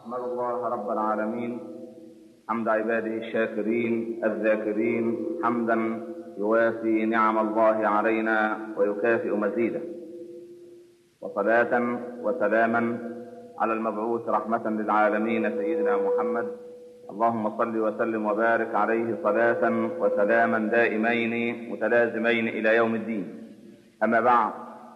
أحمد الله رب العالمين حمد عباده الشاكرين الذاكرين حمدا يوافي نعم الله علينا ويكافئ مزيده وصلاة وسلاما على المبعوث رحمة للعالمين سيدنا محمد اللهم صل وسلم وبارك عليه صلاة وسلاما دائمين متلازمين إلى يوم الدين أما بعد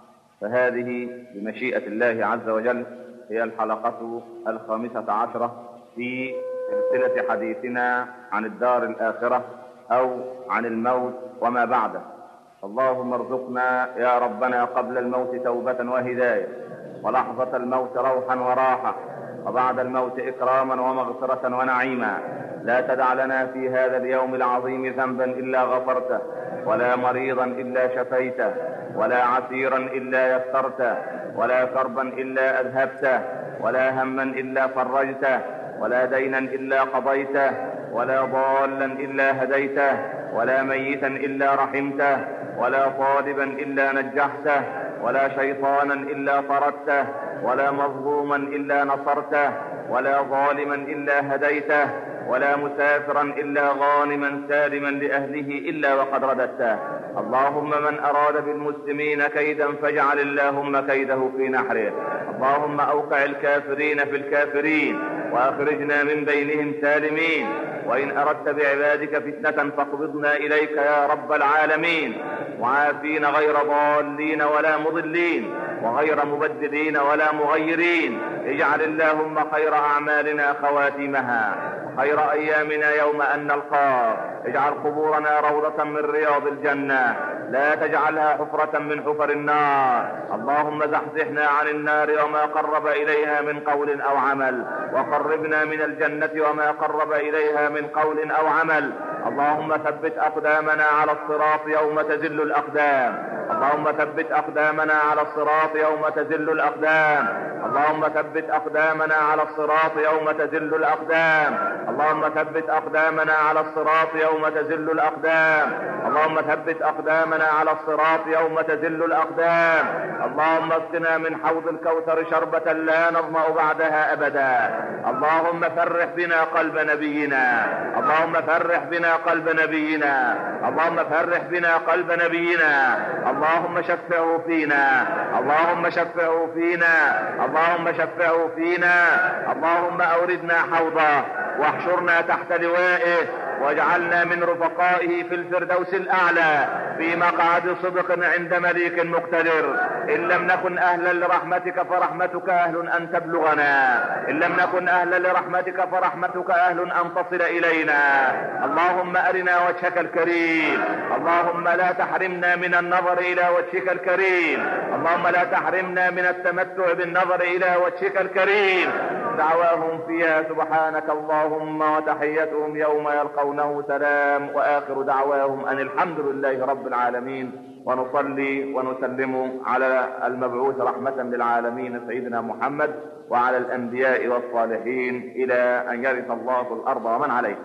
فهذه بمشيئة الله عز وجل هي الحلقة الخامسة عشرة في سلسلة حديثنا عن الدار الآخرة أو عن الموت وما بعده اللهم ارزقنا يا ربنا قبل الموت توبة وهداية ولحظة الموت روحا وراحة وبعد الموت إكراما ومغفرة ونعيما لا تدع لنا في هذا اليوم العظيم ذنبا إلا غفرته ولا مريضا إلا شفيته ولا عسيرا إلا يسرته ولا كربا إلا أذهبته ولا هما إلا فرجته ولا دينا إلا قضيته ولا ضالا إلا هديته ولا ميتا إلا رحمته ولا طالبا إلا نجحته ولا شيطانا إلا طردته ولا مظلوما إلا نصرته ولا ظالما إلا هديته ولا مسافرا إلا غانما سالما لأهله إلا وقد رددته اللهم من أراد بالمسلمين كيدا فاجعل اللهم كيده في نحره اللهم أوقع الكافرين في الكافرين وأخرجنا من بينهم سالمين وإن أردت بعبادك فتنة فاقبضنا إليك يا رب العالمين وعافين غير ضالين ولا مضلين وغير مبدلين ولا مغيرين اجعل اللهم خير أعمالنا خواتيمها خير أيامنا يوم أن نلقاك اجعل قبورنا روضة من رياض الجنة لا تجعلها حفرة من حفر النار اللهم زحزحنا عن النار وما قرب إليها من قول أو عمل وقربنا من الجنة وما قرب إليها من قول أو عمل اللهم ثبت أقدامنا على الصراط يوم تزل الأقدام اللهم ثبت أقدامنا على الصراط يوم تزل الأقدام اللهم ثبت أقدامنا على الصراط يوم تزل الأقدام اللهم ثبت أقدامنا على الصراط يوم تزل الأقدام اللهم ثبت أقدامنا على الصراط يوم تزل الأقدام اللهم اسقنا من حوض الكوثر شربة لا نظمأ بعدها أبدا اللهم فرح بنا قلب نبينا اللهم فرح بنا قلب نبينا اللهم فرح بنا قلب نبينا اللهم شفعه فينا اللهم شفعه فينا اللهم شفعه فينا اللهم أوردنا حوضه واحشرنا تحت لوائه واجعلنا من رفقائه في الفردوس الأعلى في مقعد صدق عند مليك مقتدر إن لم نكن أهلا لرحمتك فرحمتك أهل أن تبلغنا إن لم نكن أهلا لرحمتك فرحمتك أهل أن تصل إلينا اللهم أرنا وجهك الكريم اللهم لا تحرمنا من النظر إلى وجهك الكريم اللهم لا تحرمنا من التمتع بالنظر إلى وجهك الكريم دعواهم فيها سبحانك اللهم وتحيتهم يوم يلقونه سلام واخر دعواهم ان الحمد لله رب العالمين ونصلي ونسلم على المبعوث رحمة للعالمين سيدنا محمد وعلى الانبياء والصالحين الى ان يرث الله الارض ومن عليه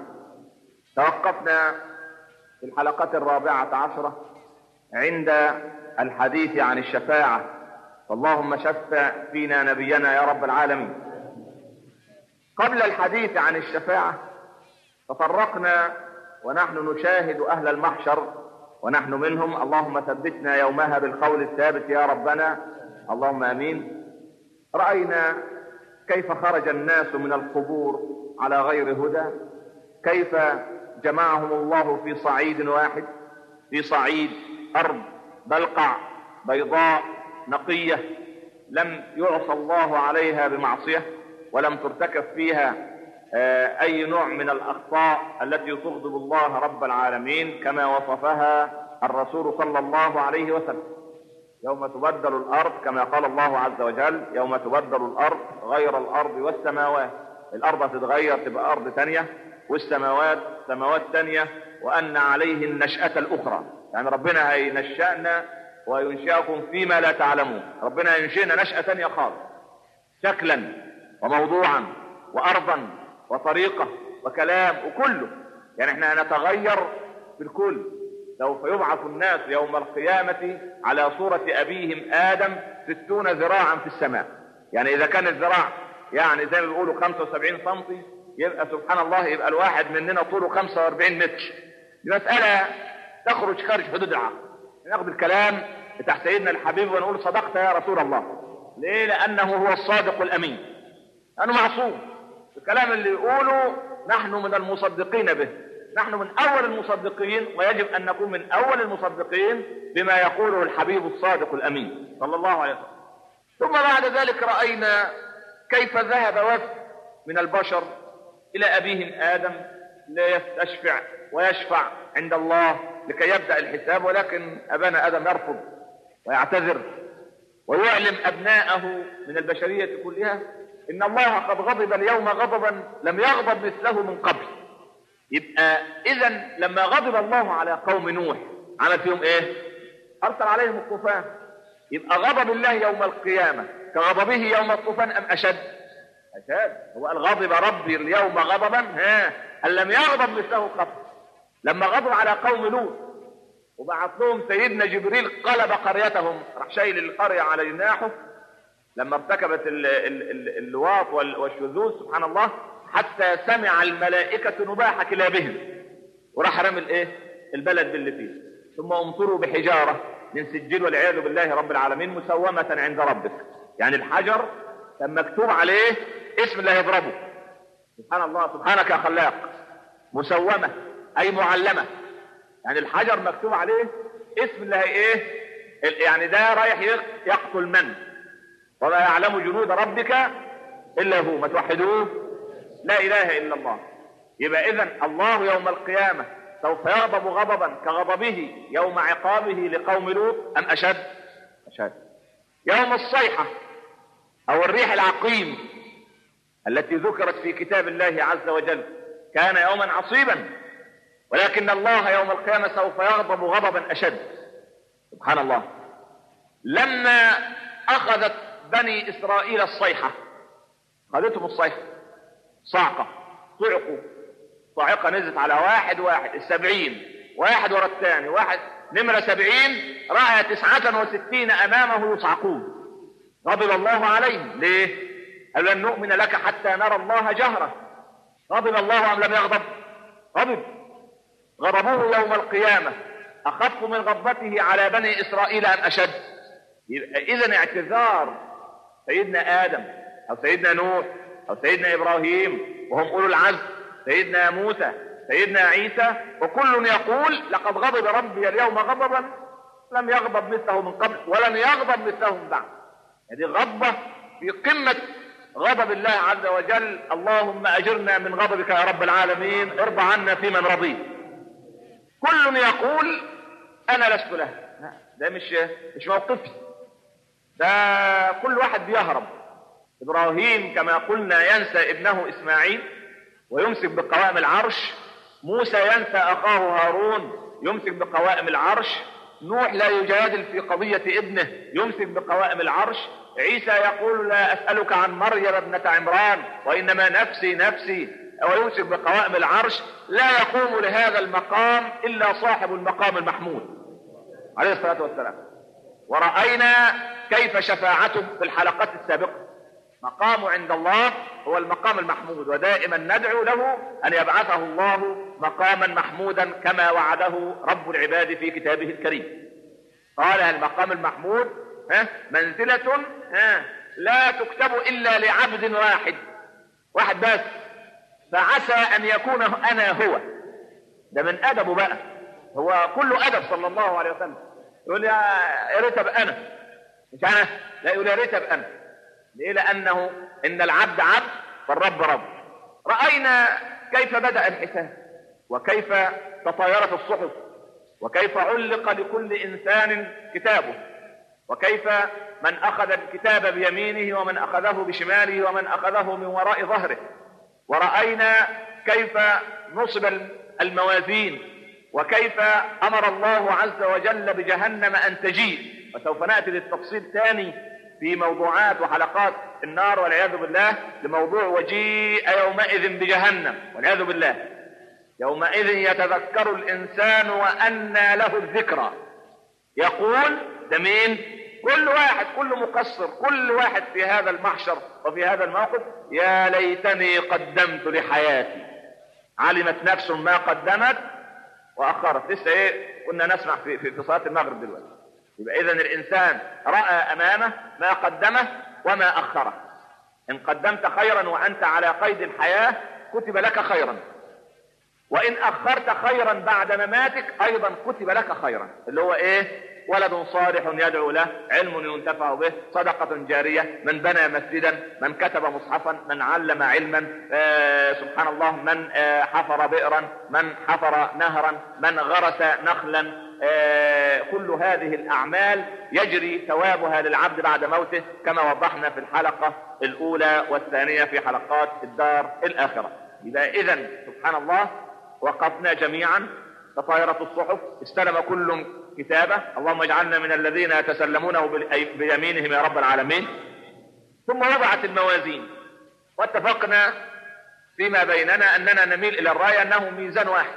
توقفنا في الحلقة الرابعة عشرة عند الحديث عن الشفاعة فاللهم شفع فينا نبينا يا رب العالمين قبل الحديث عن الشفاعة تطرقنا ونحن نشاهد أهل المحشر ونحن منهم اللهم ثبتنا يومها بالقول الثابت يا ربنا اللهم امين راينا كيف خرج الناس من القبور على غير هدى كيف جمعهم الله في صعيد واحد في صعيد ارض بلقع بيضاء نقيه لم يعصى الله عليها بمعصيه ولم ترتكب فيها اي نوع من الاخطاء التي تغضب الله رب العالمين كما وصفها الرسول صلى الله عليه وسلم يوم تبدل الارض كما قال الله عز وجل يوم تبدل الارض غير الارض والسماوات الارض تتغير تبقى ارض تانية والسماوات سماوات تانية وان عليه النشأة الاخرى يعني ربنا هينشأنا وينشأكم فيما لا تعلمون ربنا ينشئنا نشأة تانية خالص شكلا وموضوعا وارضا وطريقة وكلام وكله يعني احنا هنتغير في الكل سوف يبعث الناس يوم القيامة على صورة أبيهم آدم ستون ذراعا في السماء يعني إذا كان الذراع يعني زي ما بيقولوا 75 سم يبقى سبحان الله يبقى الواحد مننا طوله 45 متر دي مسألة تخرج خارج حدود العقل ناخد الكلام بتاع سيدنا الحبيب ونقول صدقت يا رسول الله ليه لأنه هو الصادق الأمين لأنه معصوم الكلام اللي يقوله نحن من المصدقين به نحن من أول المصدقين ويجب أن نكون من أول المصدقين بما يقوله الحبيب الصادق الأمين صلى الله عليه وسلم ثم بعد ذلك رأينا كيف ذهب وفد من البشر إلى أبيهم آدم ليستشفع ويشفع عند الله لكي يبدأ الحساب ولكن أبانا آدم يرفض ويعتذر ويعلم أبناءه من البشرية كلها إن الله قد غضب اليوم غضبا لم يغضب مثله من قبل يبقى إذا لما غضب الله على قوم نوح عمل فيهم إيه؟ أرسل عليهم الطوفان يبقى غضب الله يوم القيامة كغضبه يوم الطوفان أم أشد؟ أشد هو قال غضب ربي اليوم غضبا ها أن لم يغضب مثله قبل لما غضب على قوم لوط وبعث لهم سيدنا جبريل قلب قريتهم راح شايل القرية على جناحه لما ارتكبت ال ال ال اللواط والشذوذ سبحان الله حتى سمع الملائكة نباح كلابهم وراح رمي الايه البلد باللي فيه ثم امطروا بحجارة من سجيل والعياذ بالله رب العالمين مسومة عند ربك يعني الحجر كان مكتوب عليه اسم اللي هيضربه سبحان الله سبحانك يا خلاق مسومة أي معلمة يعني الحجر مكتوب عليه اسم اللي هي ايه يعني ده رايح يقتل من وما يعلم جنود ربك الا هو ما توحدوه لا اله الا الله يبقى اذا الله يوم القيامه سوف يغضب غضبا كغضبه يوم عقابه لقوم لوط ام اشد اشد يوم الصيحه او الريح العقيم التي ذكرت في كتاب الله عز وجل كان يوما عصيبا ولكن الله يوم القيامة سوف يغضب غضبا أشد سبحان الله لما أخذت بني إسرائيل الصيحة أخذتهم الصيحة صعقة صعقوا صاعقة نزلت على واحد واحد السبعين واحد ورا الثاني واحد نمرة سبعين رأى تسعة وستين أمامه يصعقون غضب الله عليهم ليه؟ قال لن نؤمن لك حتى نرى الله جهرة غضب الله أم لم يغضب؟ غضب غضبه يوم القيامة أخف من غضبته على بني إسرائيل أم أشد إذا اعتذار سيدنا آدم أو سيدنا نوح أو سيدنا إبراهيم وهم أولو العزم سيدنا موسى سيدنا عيسى وكل يقول لقد غضب ربي اليوم غضبا لم يغضب مثله من قبل ولن يغضب مثله من بعد هذه غضبة في قمة غضب الله عز وجل اللهم أجرنا من غضبك يا رب العالمين ارضى عنا في من رضيت كل يقول انا لست له ده مش مش موقفي ده كل واحد بيهرب ابراهيم كما قلنا ينسى ابنه اسماعيل ويمسك بقوائم العرش موسى ينسى اخاه هارون يمسك بقوائم العرش نوح لا يجادل في قضية ابنه يمسك بقوائم العرش عيسى يقول لا أسألك عن مريم ابنة عمران وإنما نفسي نفسي ويمسك بقوائم العرش لا يقوم لهذا المقام إلا صاحب المقام المحمود عليه الصلاة والسلام ورأينا كيف شفاعته في الحلقات السابقة مقامه عند الله هو المقام المحمود ودائما ندعو له أن يبعثه الله مقاما محمودا كما وعده رب العباد في كتابه الكريم قال المقام المحمود ها منزلة ها لا تكتب إلا لعبد واحد واحد بس فعسى ان يكون انا هو ده من ادبه بقى هو كله ادب صلى الله عليه وسلم يقول يا ريت ابقى انا مش انا لا يقول يا ريت ابقى انا ليه لانه ان العبد عبد فالرب رب راينا كيف بدا الحساب وكيف تطايرت الصحف وكيف علق لكل انسان كتابه وكيف من اخذ الكتاب بيمينه ومن اخذه بشماله ومن اخذه من وراء ظهره ورأينا كيف نصب الموازين وكيف أمر الله عز وجل بجهنم أن تجيء وسوف نأتي للتفصيل ثاني في موضوعات وحلقات النار والعياذ بالله لموضوع وجيء يومئذ بجهنم والعياذ بالله يومئذ يتذكر الإنسان وأنى له الذكرى يقول ده مين كل واحد كل مقصر كل واحد في هذا المحشر وفي هذا الموقف يا ليتني قدمت لحياتي علمت نفس ما قدمت واخرت لسه ايه كنا نسمع في في, في صلاه المغرب دلوقتي يبقى اذا الانسان راى امامه ما قدمه وما اخره ان قدمت خيرا وانت على قيد الحياه كتب لك خيرا وان اخرت خيرا بعد مماتك ايضا كتب لك خيرا اللي هو ايه ولد صالح يدعو له علم ينتفع به صدقة جارية من بنى مسجدا من كتب مصحفا من علم علما آه سبحان الله من آه حفر بئرا من حفر نهرا من غرس نخلا آه كل هذه الأعمال يجري ثوابها للعبد بعد موته كما وضحنا في الحلقة الأولى والثانية في حلقات الدار الآخرة إذا إذا سبحان الله وقفنا جميعا تطايرت الصحف استلم كل كتابه اللهم اجعلنا من الذين يتسلمونه بيمينهم يا رب العالمين ثم وضعت الموازين واتفقنا فيما بيننا اننا نميل الى الراي انه ميزان واحد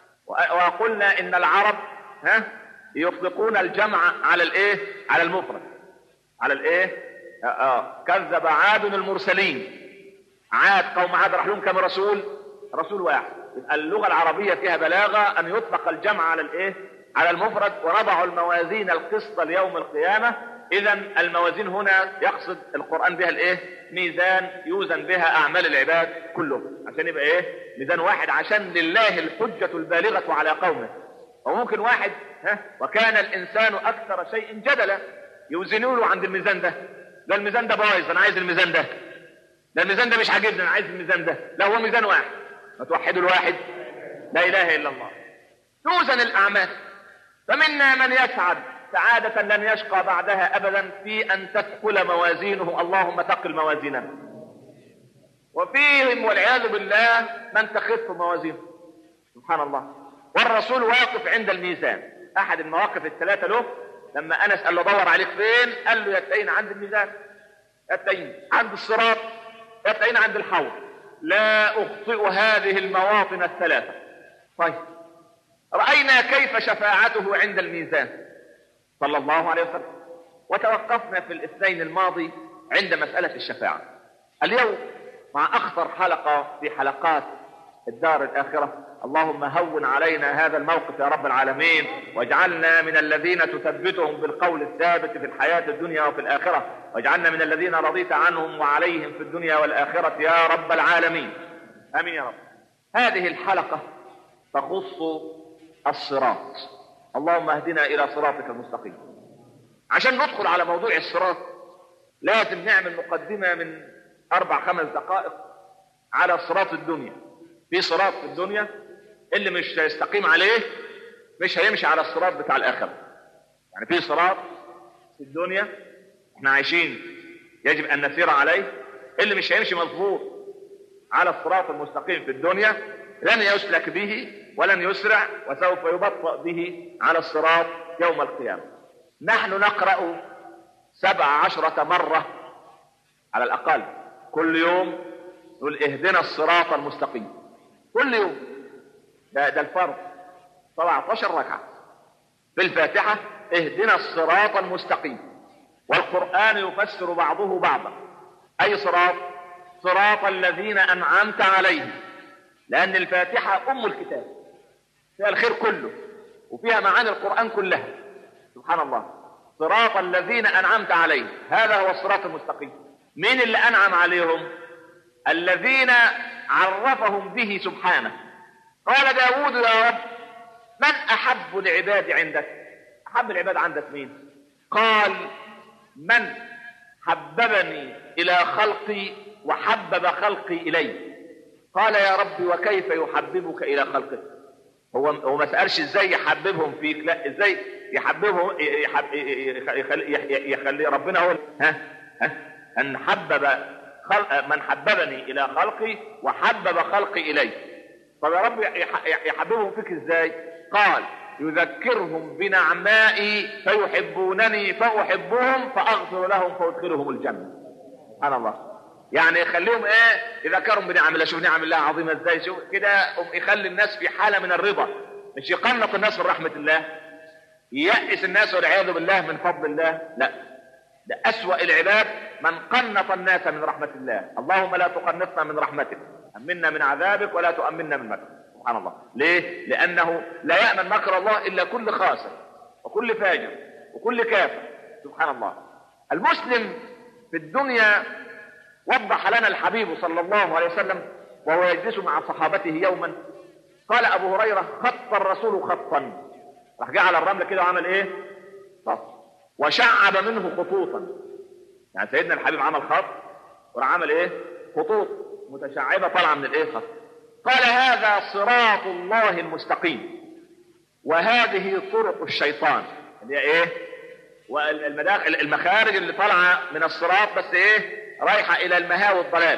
وقلنا ان العرب ها يطلقون الجمع على الايه على المفرد على الايه آه, آه. كذب عاد المرسلين عاد قوم عاد راح لهم كم رسول رسول واحد يبقى اللغه العربيه فيها بلاغه ان يطلق الجمع على الايه على المفرد ونضع الموازين القسط ليوم القيامة إذا الموازين هنا يقصد القرآن بها الإيه؟ ميزان يوزن بها أعمال العباد كلهم عشان يبقى إيه؟ ميزان واحد عشان لله الحجة البالغة على قومه وممكن واحد ها وكان الإنسان أكثر شيء جدلا يوزنوا له عند الميزان ده ده الميزان ده بايظ أنا عايز الميزان ده ده الميزان ده مش عاجبني أنا عايز الميزان ده لا هو ميزان واحد ما توحدوا الواحد لا إله إلا الله توزن الأعمال فمنا من يسعد سعادة لن يشقى بعدها أبدا في أن تثقل موازينه اللهم ثقل موازيننا وفيهم والعياذ بالله من تخف موازينه سبحان الله والرسول واقف عند الميزان أحد المواقف الثلاثة له لما أنس قال له دور عليك فين قال له يتين عند الميزان يتين عند الصراط يتين عند الحوض لا أخطئ هذه المواطن الثلاثة طيب رأينا كيف شفاعته عند الميزان صلى الله عليه وسلم وتوقفنا في الاثنين الماضي عند مسألة الشفاعة اليوم مع أخطر حلقة في حلقات الدار الآخرة اللهم هون علينا هذا الموقف يا رب العالمين واجعلنا من الذين تثبتهم بالقول الثابت في الحياة الدنيا وفي الآخرة واجعلنا من الذين رضيت عنهم وعليهم في الدنيا والآخرة يا رب العالمين آمين يا رب هذه الحلقة تخص الصراط اللهم اهدنا الى صراطك المستقيم عشان ندخل على موضوع الصراط لازم نعمل مقدمة من اربع خمس دقائق على صراط الدنيا في صراط في الدنيا اللي مش هيستقيم عليه مش هيمشي على الصراط بتاع الاخرة يعني في صراط في الدنيا احنا عايشين يجب ان نسير عليه اللي مش هيمشي مظبوط على الصراط المستقيم في الدنيا لن يسلك به ولن يسرع وسوف يبطأ به على الصراط يوم القيامة نحن نقرأ سبع عشرة مرة على الأقل كل يوم نقول اهدنا الصراط المستقيم كل يوم ده, ده الفرض 17 ركعة في الفاتحة اهدنا الصراط المستقيم والقرآن يفسر بعضه بعضا أي صراط صراط الذين أنعمت عليهم لأن الفاتحة أم الكتاب فيها الخير كله وفيها معاني القرآن كلها سبحان الله صراط الذين أنعمت عليهم هذا هو الصراط المستقيم مين اللي أنعم عليهم الذين عرفهم به سبحانه قال داود يا رب من أحب العباد عندك أحب العباد عندك مين قال من حببني إلى خلقي وحبب خلقي إلي قال يا رب وكيف يحببك إلى خلقك هو هو ما سالش ازاي يحببهم فيك لا ازاي يحببهم يحب يخلي, يخلي ربنا هو ها ها ان حبب خلق من حببني الى خلقي وحبب خلقي الي طب يا رب يحببهم فيك ازاي قال يذكرهم بنعمائي فيحبونني فاحبهم فاغفر لهم فادخلهم الجنه سبحان الله يعني يخليهم ايه يذكرهم بنعم الله شوف نعم الله عظيمه ازاي شوف كده يخلي الناس في حاله من الرضا مش يقنط الناس من رحمه الله ييأس الناس والعياذ بالله من فضل الله لا ده أسوأ العباد من قنط الناس من رحمة الله اللهم لا تقنطنا من رحمتك أمنا من عذابك ولا تؤمنا من مكرك سبحان الله ليه لأنه لا يأمن مكر الله إلا كل خاسر وكل فاجر وكل كافر سبحان الله المسلم في الدنيا وضح لنا الحبيب صلى الله عليه وسلم وهو يجلس مع صحابته يوما قال ابو هريره خط الرسول خطا راح جه على الرمل كده وعمل ايه خط وشعب منه خطوطا يعني سيدنا الحبيب عمل خط وراح عمل ايه خطوط متشعبه طالعه من الايه خط قال هذا صراط الله المستقيم وهذه طرق الشيطان اللي هي ايه والمداخل المخارج اللي طالعه من الصراط بس ايه رايحه الى المهاوي والضلال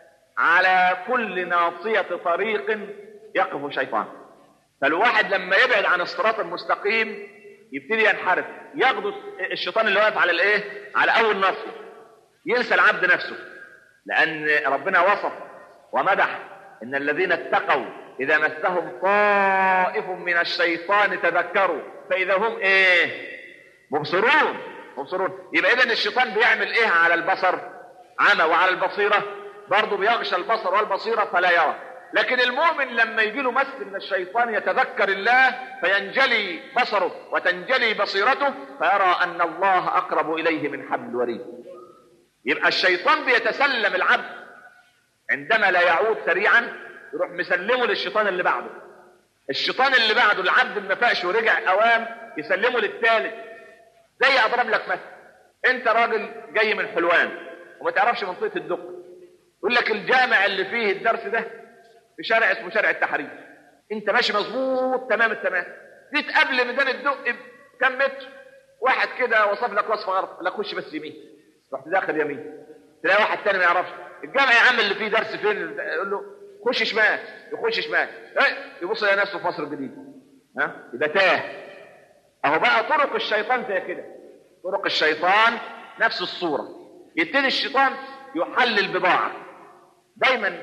على كل ناصيه طريق يقف شيطان فالواحد لما يبعد عن الصراط المستقيم يبتدي ينحرف ياخده الشيطان اللي واقف على الايه على اول ناصيه ينسى العبد نفسه لان ربنا وصف ومدح ان الذين اتقوا اذا مسهم طائف من الشيطان تذكروا فاذا هم ايه مبصرون مبصرون يبقى اذا الشيطان بيعمل ايه على البصر عمى وعلى البصيره برضه بيغشى البصر والبصيره فلا يرى لكن المؤمن لما يجي له مس من الشيطان يتذكر الله فينجلي بصره وتنجلي بصيرته فيرى ان الله اقرب اليه من حبل الوريد يبقى الشيطان بيتسلم العبد عندما لا يعود سريعا يروح مسلمه للشيطان اللي بعده الشيطان اللي بعده العبد ما فاقش ورجع اوام يسلمه للثالث زي اضرب لك مثل انت راجل جاي من حلوان وما تعرفش منطقه الدق يقول لك الجامع اللي فيه الدرس ده في شارع اسمه شارع التحرير انت ماشي مظبوط تمام التمام جيت قبل ميدان الدق بكم متر واحد كده وصف لك وصفه غلط قال لك خش بس يمين رحت داخل يمين تلاقي واحد تاني ما يعرفش الجامع يا عم اللي فيه درس فين يقول له خش شمال يخش شمال ايه يبص يلاقي نفسه في مصر الجديده ها يبقى تاه اهو بقى طرق الشيطان زي كده طرق الشيطان نفس الصوره يبتدي الشيطان يحلل بضاعه دايما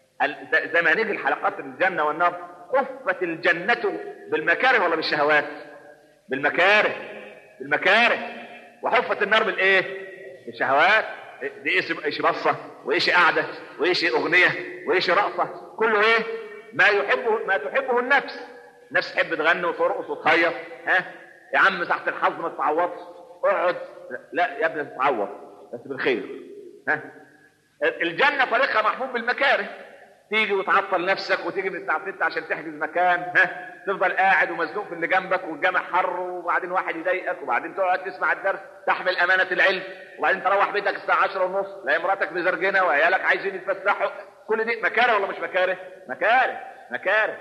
زي ما هنيجي الحلقات الجنه والنار خفت الجنه بالمكاره ولا بالشهوات بالمكاره بالمكاره وحفت النار بالايه بالشهوات دي ايش ايش بصه وايش قعده وايش اغنيه وايش رقصه كله ايه ما يحبه ما تحبه النفس النفس تحب تغني وترقص وتخيط ها يا عم تحت الحظ ما تتعوضش اقعد لا يا ابني تتعوض بس بالخير ها الجنه طريقها محبوب بالمكاره تيجي وتعطل نفسك وتيجي من الساعه 6 عشان تحجز مكان ها تفضل قاعد ومزنوق في اللي جنبك والجامع حر وبعدين واحد يضايقك وبعدين تقعد تسمع الدرس تحمل امانه العلم وبعدين تروح بيتك الساعه 10 ونص لا مراتك مزرجنه وعيالك عايزين يتفسحوا كل دي مكاره ولا مش مكاره؟ مكاره مكاره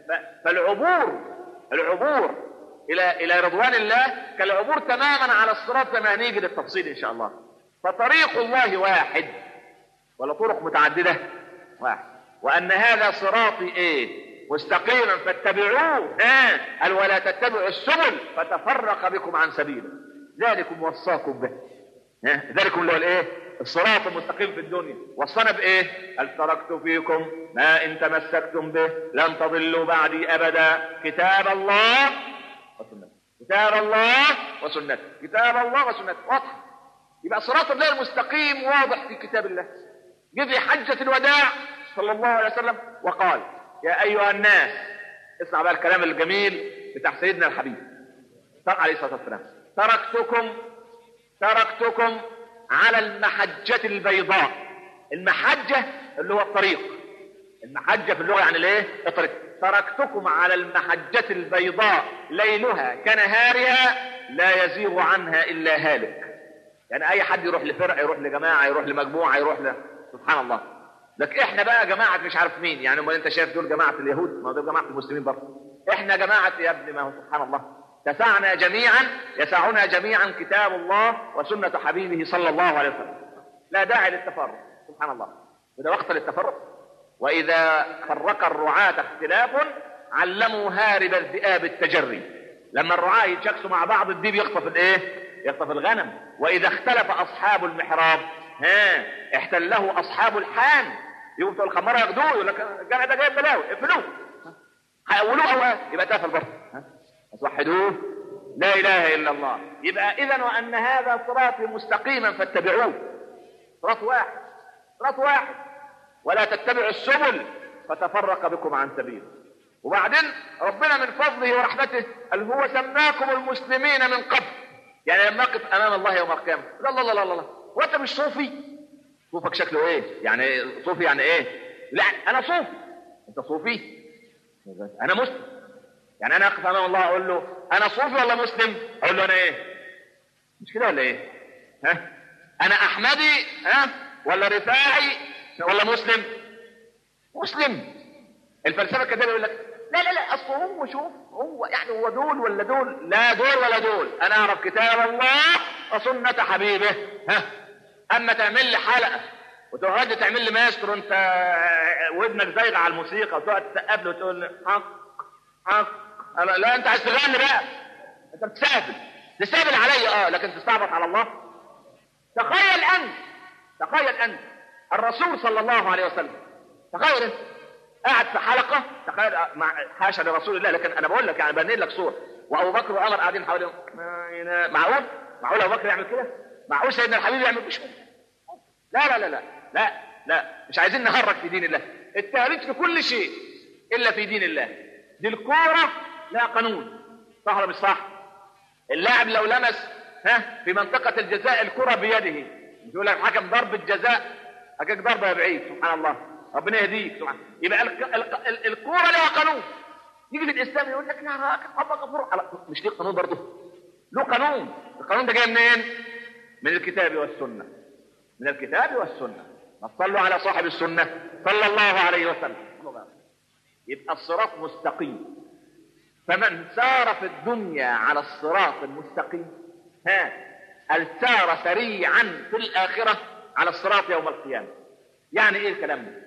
فالعبور العبور الى الى رضوان الله كالعبور تماما على الصراط زي ما هنيجي للتفصيل ان شاء الله فطريق الله واحد ولا طرق متعدده واحد وان هذا صراطي ايه مستقيما فاتبعوه ها قال ولا تتبعوا السبل فتفرق بكم عن سبيله ذلكم وصاكم به ها ذلكم اللي هو الايه الصراط المستقيم في الدنيا وصانا بايه قال تركت فيكم ما ان تمسكتم به لن تضلوا بعدي ابدا كتاب الله وسنته كتاب الله وسنته كتاب الله وسنته واضح يبقى صراط الله المستقيم واضح في كتاب الله جه في حجه الوداع صلى الله عليه وسلم وقال يا ايها الناس اسمع بقى الكلام الجميل بتاع سيدنا الحبيب عليه الصلاه والسلام تركتكم تركتكم على المحجة البيضاء المحجة اللي هو الطريق المحجة في اللغة يعني الايه الطريق تركتكم على المحجة البيضاء ليلها كنهارها لا يزيغ عنها إلا هالك يعني أي حد يروح لفرقة يروح لجماعة يروح لمجموعة يروح ل... سبحان الله لك احنا بقى جماعة مش عارف مين يعني ما انت شايف دول جماعة اليهود ما دول جماعة المسلمين برضه احنا جماعة يا ابني ما هو سبحان الله تسعنا جميعا يسعنا جميعا كتاب الله وسنة حبيبه صلى الله عليه وسلم لا داعي للتفرق سبحان الله وده وقت للتفرق وإذا فرق الرعاة اختلاف علموا هارب الذئاب التجري لما الرعاة يتشكسوا مع بعض الديب يخطف الايه يخطف الغنم وإذا اختلف أصحاب المحراب ها احتله أصحاب الحان يقوم بتوع الخمارة ياخدوه يقول لك الجامع ده جايب بلاوي اقفلوه هيقولوه أو يبقى تقفل برضه توحدوه لا اله الا الله يبقى اذا وان هذا صراطي مستقيما فاتبعوه صراط واحد صراط واحد ولا تتبعوا السبل فتفرق بكم عن سبيله وبعدين ربنا من فضله ورحمته قال هو سماكم المسلمين من قبل يعني لما اقف امام الله يوم القيامه لا لا لا لا لا هو انت مش صوفي صوفك شكله ايه يعني صوفي يعني ايه لا انا صوفي انت صوفي انا مسلم يعني انا اقف امام الله اقول له انا صوفي ولا مسلم اقول له انا ايه مش كده ولا ايه ها انا احمدي ها ولا رفاعي ولا مسلم مسلم الفلسفه الكذابه يقول لك لا لا لا اصل هو شوف هو يعني هو دول ولا دول لا دول ولا دول انا اعرف كتاب الله وسنه حبيبه ها اما تعمل لي حلقه وتقعد تعمل لي ماستر وانت ودنك زايغه على الموسيقى وتقعد تسقف له وتقول لي حق حق أنا لا انت عايز تغني بقى انت بتستهبل تستهبل عليا اه لكن تستعبط على الله تخيل انت تخيل انت الرسول صلى الله عليه وسلم تخيل انت قاعد في حلقه تخيل مع حاشا لرسول الله لكن انا بقول لك يعني بنيت لك صوره وابو بكر وعمر قاعدين حواليهم معقول معقول ابو بكر يعمل كده معقول سيدنا الحبيب يعمل مش لا لا لا لا لا لا مش عايزين نهرج في دين الله التهريج في كل شيء الا في دين الله دي الكوره لها قانون صح ولا مش صح اللاعب لو لمس ها في منطقه الجزاء الكره بيده يقول لك حكم ضربه جزاء حكاك ضربه يا بعيد سبحان الله ربنا يهديك سبحان يبقى الكوره لها قانون يجي في الاسلام يقول لك يا راجل الله غفور مش ليه قانون برضه له قانون القانون ده جاي منين من الكتاب والسنه من الكتاب والسنه ما صلوا على صاحب السنه صلى الله عليه وسلم يبقى الصراط مستقيم فمن سار في الدنيا على الصراط المستقيم ها السار سريعا في الاخره على الصراط يوم القيامه يعني ايه الكلام ده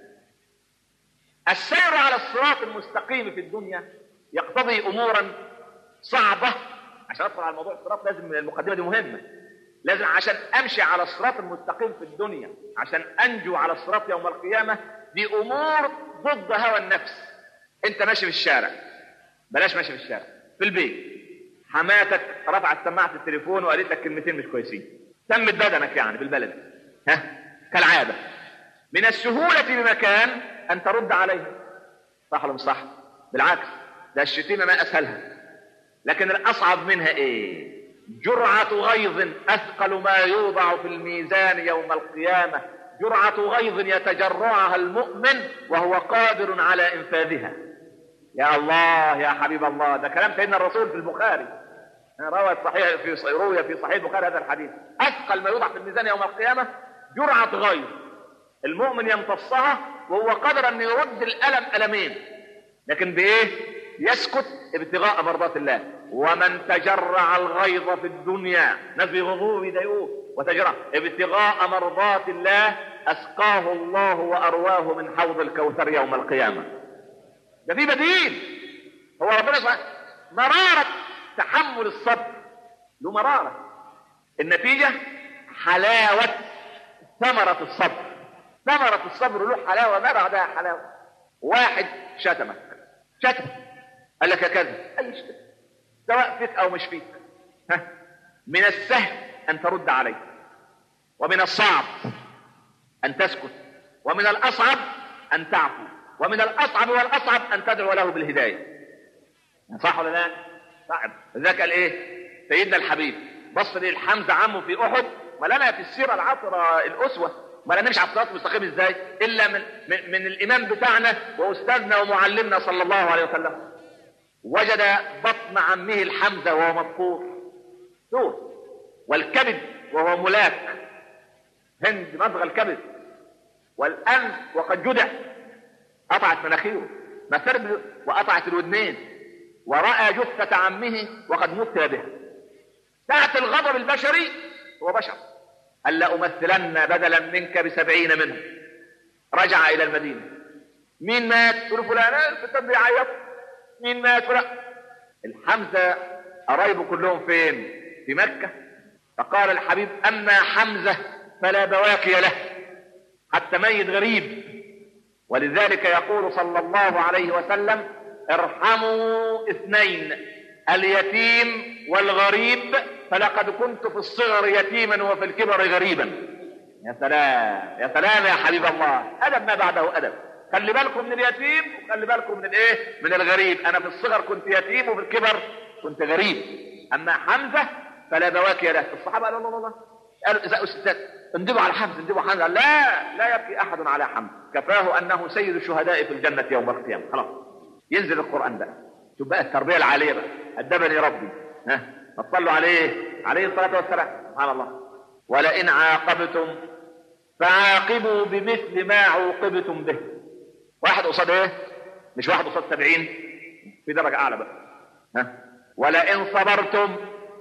السير على الصراط المستقيم في الدنيا يقتضي امورا صعبه عشان ادخل على موضوع الصراط لازم المقدمه دي مهمه لازم عشان امشي على الصراط المستقيم في الدنيا عشان انجو على الصراط يوم القيامه دي امور ضد هوى النفس انت ماشي في الشارع بلاش ماشي في الشارع في البيت حماتك رفعت سماعه التليفون وقالت لك كلمتين مش كويسين تمت بدنك يعني بالبلد ها كالعاده من السهوله بمكان ان ترد عليها صح ولا مش صح بالعكس ده الشتيمه ما اسهلها لكن الاصعب منها ايه جرعه غيظ اثقل ما يوضع في الميزان يوم القيامه جرعه غيظ يتجرعها المؤمن وهو قادر على انفاذها يا الله يا حبيب الله ده كلام سيدنا الرسول في البخاري روى صحيح في روي في صحيح البخاري هذا الحديث اثقل ما يوضع في الميزان يوم القيامه جرعه غيظ المؤمن يمتصها وهو قادر ان يرد الالم المين لكن بايه يسكت ابتغاء مرضات الله ومن تجرع الغيظ في الدنيا ناس بيغضوه ويضايقوه وتجرع ابتغاء مرضات الله اسقاه الله وارواه من حوض الكوثر يوم القيامه ده في بديل هو ربنا سبحانه مرارة تحمل الصبر له مرارة النتيجة حلاوة ثمرة الصبر ثمرة الصبر له حلاوة ما بعدها حلاوة واحد شتمك شتم قال لك كذا أي شتم سواء فيك أو مش فيك ها من السهل أن ترد عليه ومن الصعب أن تسكت ومن الأصعب أن تعفو ومن الأصعب والأصعب أن تدعو له بالهداية صح ولا لا؟ صعب ذاك قال إيه؟ سيدنا الحبيب بص للحمزة عمه في أحد ما لنا في السيرة العطرة الأسوة ولا نمشي على الصراط المستقيم ازاي الا من, من من الامام بتاعنا واستاذنا ومعلمنا صلى الله عليه وسلم وجد بطن عمه الحمزه وهو مذكور دور والكبد وهو ملاك هند مضغ الكبد والانف وقد جدع قطعت مناخيره مسرب وقطعت الودنين وراى جثه عمه وقد مثل به ساعه الغضب البشري هو بشر قال لأمثلن بدلا منك بسبعين منهم رجع إلى المدينة مين مات؟ تقول فلان الستات بيعيط مين مات؟ فلان الحمزة قرايبه كلهم فين؟ في مكة فقال الحبيب أما حمزة فلا بواكي له حتى ميت غريب ولذلك يقول صلى الله عليه وسلم ارحموا اثنين اليتيم والغريب فلقد كنت في الصغر يتيما وفي الكبر غريبا يا سلام يا سلام يا حبيب الله ادب ما بعده ادب خلي بالكم من اليتيم وخلي بالكم من الايه من الغريب انا في الصغر كنت يتيم وفي الكبر كنت غريب اما حمزه فلا بواكي له الصحابه قالوا الله الله قالوا اذا استاذ اندبوا على حمزه اندبوا حمزه لا لا يبكي احد على حمزه كفاه انه سيد الشهداء في الجنه يوم القيامه خلاص ينزل القران بقى شوف بقى التربيه العاليه بقى ادبني ربي ها صلوا عليه عليه الصلاه والسلام سبحان الله ولئن عاقبتم فعاقبوا بمثل ما عوقبتم به واحد قصاد ايه مش واحد قصاد سبعين في درجة اعلى بقى ها ولئن صبرتم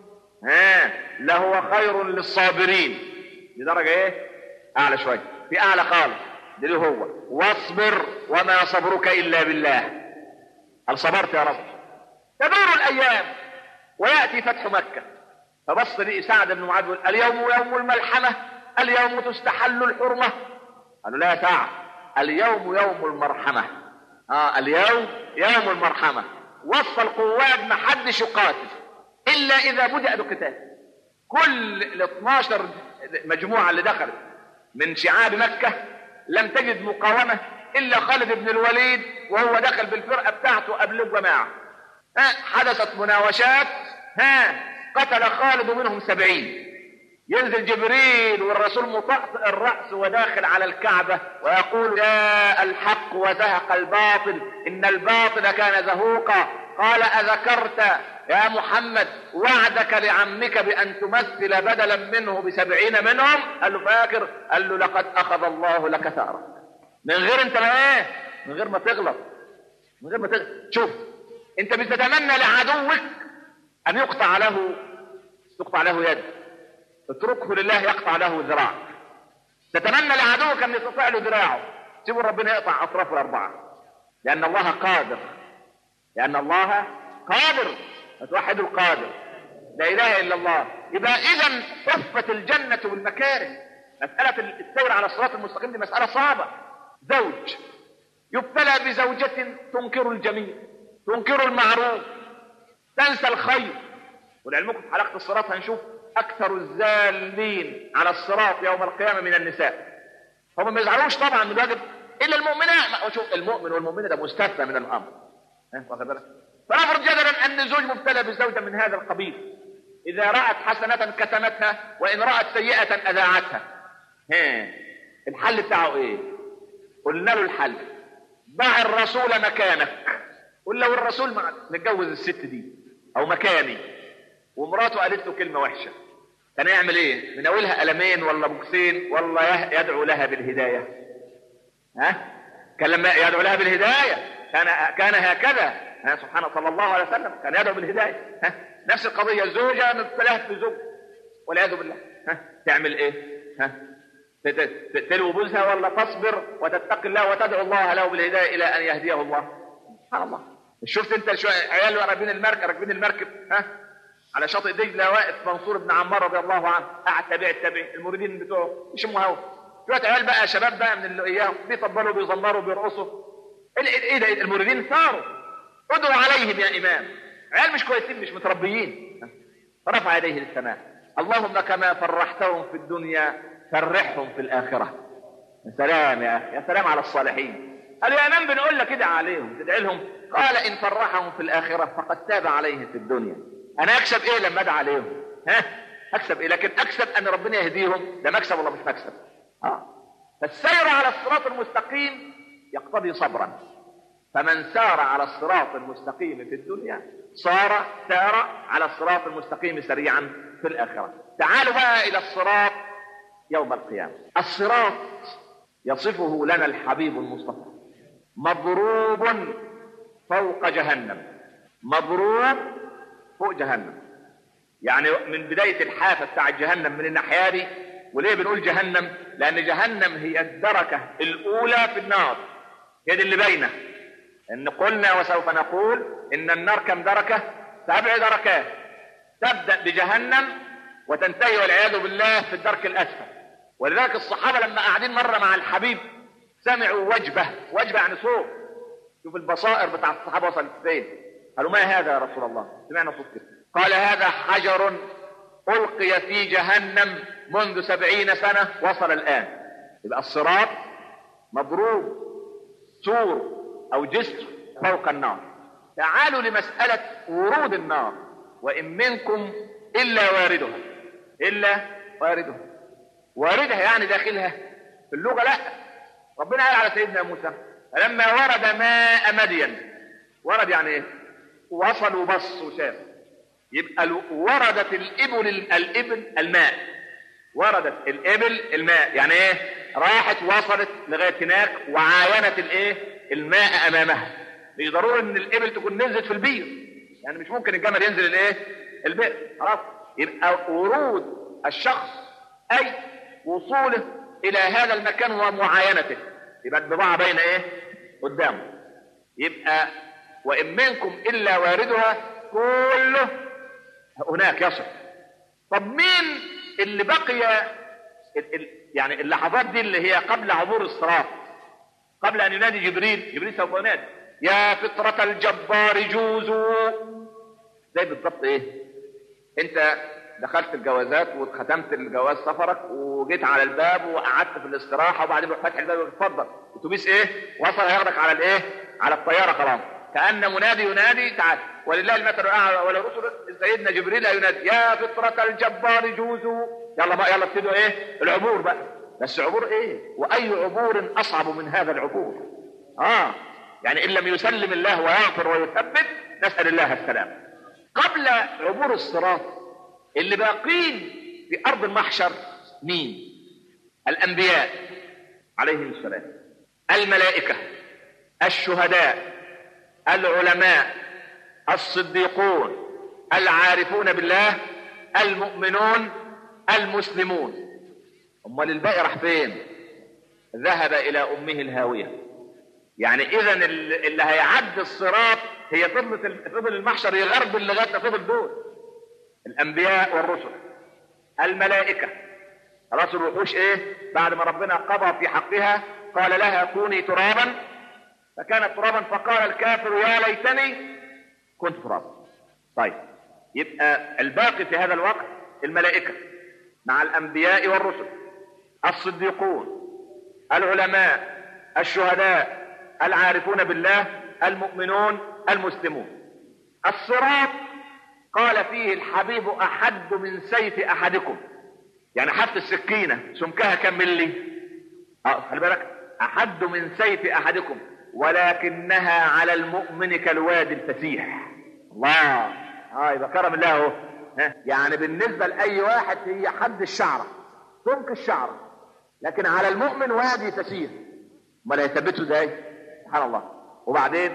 ها لهو خير للصابرين دي درجة ايه اعلى شوية في اعلى خالص دي هو واصبر وما صبرك الا بالله هل صبرت يا رب تدور الايام وياتي فتح مكه فبص لي سعد بن معاذ اليوم يوم الملحمه اليوم تستحل الحرمه قالوا لا يا سعد اليوم يوم المرحمه اه اليوم يوم المرحمه وصى القواد ما حدش يقاتل الا اذا بدا بقتال كل ال 12 مجموعه اللي دخلت من شعاب مكه لم تجد مقاومه الا خالد بن الوليد وهو دخل بالفرقه بتاعته قبل الجماعه ها حدثت مناوشات ها قتل خالد منهم سبعين ينزل جبريل والرسول مطأطئ الرأس وداخل على الكعبة ويقول جاء الحق وزهق الباطل إن الباطل كان زهوقا قال أذكرت يا محمد وعدك لعمك بأن تمثل بدلا منه بسبعين منهم قال له فاكر قال له لقد أخذ الله لك ثارك من غير انت ما ايه من غير ما تغلط من غير ما تغلط شوف انت بتتمنى لعدوك ان يقطع له تقطع له يد اتركه لله يقطع له ذراع تتمنى لعدوك ان يقطع له ذراعه سيبوا ربنا يقطع اطرافه الاربعه لان الله قادر لان الله قادر فتوحد القادر لا اله الا الله يبقى اذا صفت الجنه بالمكاره مساله السير على الصراط المستقيم دي مساله صعبه زوج يبتلى بزوجة تنكر الجميل تنكر المعروف تنسى الخير ولعلمكم في حلقة الصراط هنشوف أكثر الزالين على الصراط يوم القيامة من النساء هم ما يزعلوش طبعا من الواجب إلا المؤمنات شوف المؤمن والمؤمنة ده مستثنى من الأمر واخد بالك فنفرض جدلا أن زوج مبتلى بزوجة من هذا القبيل إذا رأت حسنة كتمتها وإن رأت سيئة أذاعتها ها الحل بتاعه إيه؟ قلنا له الحل ضع الرسول مكانك قل لو الرسول مع... متجوز الست دي او مكاني ومراته قالت له كلمه وحشه كان يعمل ايه من اولها قلمين ولا بوكسين ولا يدعو لها بالهدايه ها كان لما يدعو لها بالهدايه كان كان هكذا ها سبحان صلى الله عليه وسلم كان يدعو بالهدايه ها نفس القضيه الزوجه مبتلاه بزوج والعياذ بالله ها تعمل ايه ها تلو بوزها ولا تصبر وتتقي الله وتدعو الله له بالهدايه الى ان يهديه الله سبحان الله شفت انت شويه عيال راكبين المركب راكبين المركب ها على شاطئ دجله واقف منصور بن عمار رضي الله عنه قاعد تابع التابع المريدين بتوعه يشموا هوا شويه عيال بقى شباب بقى من اللي اياهم بيطبلوا بيزمروا بيرقصوا ايه ده المريدين ثاروا ادعوا عليهم يا امام عيال مش كويسين مش متربيين فرفع يديه للسماء اللهم كما فرحتهم في الدنيا فرحهم في الآخرة يا سلام يا أخي يا سلام على الصالحين قال يا إمام بنقول لك كده عليهم تدعي لهم قال إن فرحهم في الآخرة فقد تاب عليه في الدنيا أنا أكسب إيه لما أدعى عليهم ها أكسب إيه لكن أكسب أن ربنا يهديهم ده مكسب ولا مش مكسب آه فالسير على الصراط المستقيم يقتضي صبرا فمن سار على الصراط المستقيم في الدنيا صار سار على الصراط المستقيم سريعا في الآخرة تعالوا بقى إلى الصراط يوم القيامة الصراط يصفه لنا الحبيب المصطفى مضروب فوق جهنم مضروب فوق جهنم يعني من بداية الحافة بتاع جهنم من الناحية دي وليه بنقول جهنم لأن جهنم هي الدركة الأولى في النار هي دي اللي باينة إن قلنا وسوف نقول إن النار كم دركة سبع دركات تبدأ بجهنم وتنتهي والعياذ بالله في الدرك الأسفل ولذلك الصحابة لما قاعدين مرة مع الحبيب سمعوا وجبة وجبة يعني صوت شوف البصائر بتاع الصحابة وصلت فين قالوا ما هذا يا رسول الله سمعنا صوت كده قال هذا حجر ألقي في جهنم منذ سبعين سنة وصل الآن يبقى الصراط مضروب سور أو جسر فوق النار تعالوا لمسألة ورود النار وإن منكم إلا واردها إلا واردها واردها يعني داخلها في اللغة لا ربنا قال على سيدنا موسى فلما ورد ماء مدين ورد يعني ايه وصل وبص وشاف يبقى ال- وردت الإبل الإبل الماء وردت الإبل الماء يعني ايه راحت وصلت لغاية هناك وعاينت الايه الماء أمامها مش ضروري ان الإبل تكون نزلت في البير يعني مش ممكن الجمل ينزل الايه البئر خلاص يبقى ورود الشخص اي وصوله الى هذا المكان ومعاينته يبقى البضاعه باينه ايه قدامه يبقى وان منكم الا واردها كله هناك يصل طب مين اللي بقي ال- ال- يعني اللحظات دي اللي هي قبل عبور الصراط قبل ان ينادي جبريل جبريل سوف ينادي يا فطرة الجبار جوزوا زي بالضبط ايه انت دخلت الجوازات وختمت الجواز سفرك وجيت على الباب وقعدت في الاستراحه وبعدين رحت فاتح الباب اتفضل اتوبيس ايه وصل هياخدك على الايه على الطياره خلاص كان منادي ينادي تعال ولله المثل الاعلى ولا رسل سيدنا جبريل ينادي يا فطرة الجبار جوزوا يلا بقى يلا ابتدوا ايه العبور بقى بس عبور ايه واي عبور اصعب من هذا العبور اه يعني ان لم يسلم الله ويغفر ويثبت نسال الله السلام قبل عبور الصراط اللي باقين في ارض المحشر مين الانبياء عليهم السلام الملائكه الشهداء العلماء الصديقون العارفون بالله المؤمنون المسلمون امال الباقي راح فين ذهب الى امه الهاويه يعني اذا اللي هيعدي الصراط هي فضلة فضل المحشر يغربل لغايه ما فضل دول الانبياء والرسل الملائكه خلاص الوحوش ايه بعد ما ربنا قضى في حقها قال لها كوني ترابا فكانت ترابا فقال الكافر يا ليتني كنت ترابا طيب يبقى الباقي في هذا الوقت الملائكه مع الانبياء والرسل الصديقون العلماء الشهداء العارفون بالله المؤمنون المسلمون الصراط قال فيه الحبيب احد من سيف احدكم يعني حتى السكينه سمكها كم ملي اه خلي بالك احد من سيف احدكم ولكنها على المؤمن كالوادي الفسيح الله اه يبقى كرم الله اهو ها؟ يعني بالنسبه لاي واحد هي حد الشعره سمك الشعره لكن على المؤمن وادي فسيح امال هيثبته ازاي سبحان الله وبعدين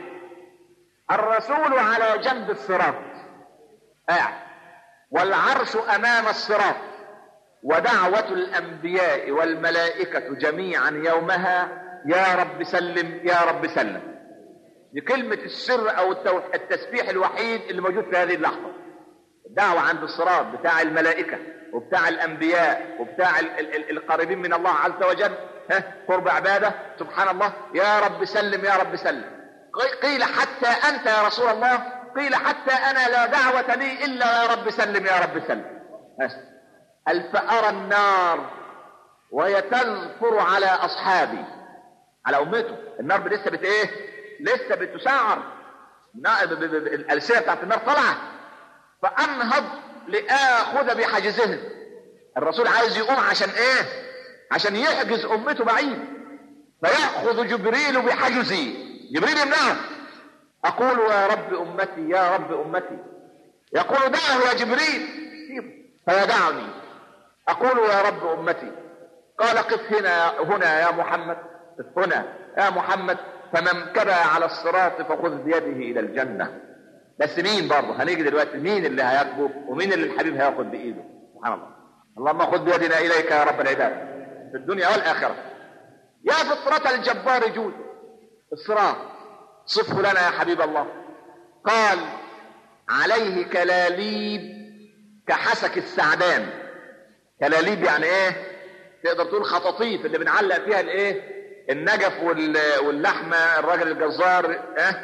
الرسول على جنب الصراط قاعد والعرش امام الصراط ودعوة الانبياء والملائكة جميعا يومها يا رب سلم يا رب سلم دي كلمة السر او التوح- التسبيح الوحيد اللي موجود في هذه اللحظة الدعوة عند الصراط بتاع الملائكة وبتاع الانبياء وبتاع ال- ال- ال- القريبين من الله عز وجل ها قرب عباده سبحان الله يا رب سلم يا رب سلم قي- قيل حتى انت يا رسول الله قيل حتى انا لا دعوة لي الا يا رب سلم يا رب سلم بس قال فارى النار وهي تنفر على اصحابي على امته النار لسه بت ايه لسه بتسعر نا- ب- ب- ب- الالسنه بتاعت النار طالعه فانهض لاخذ بحجزهم الرسول عايز يقوم عشان ايه عشان يحجز امته بعيد فياخذ جبريل بحجزي جبريل يمنعه اقول يا رب امتي يا رب امتي يقول دعه يا جبريل فيدعني اقول يا رب امتي قال قف هنا هنا يا محمد قف هنا يا محمد فمن كبى على الصراط فخذ بيده الى الجنه بس مين برضه هنيجي دلوقتي مين اللي هياخده ومين اللي الحبيب هياخد بايده سبحان الله اللهم خذ بيدنا اليك يا رب العباد في الدنيا والاخره يا فطرة الجبار جود الصراط صفه لنا يا حبيب الله قال عليه كلاليب كحسك السعدان كلاليب يعني ايه تقدر تقول خطاطيف اللي بنعلق فيها الايه النجف وال- واللحمه الراجل الجزار اه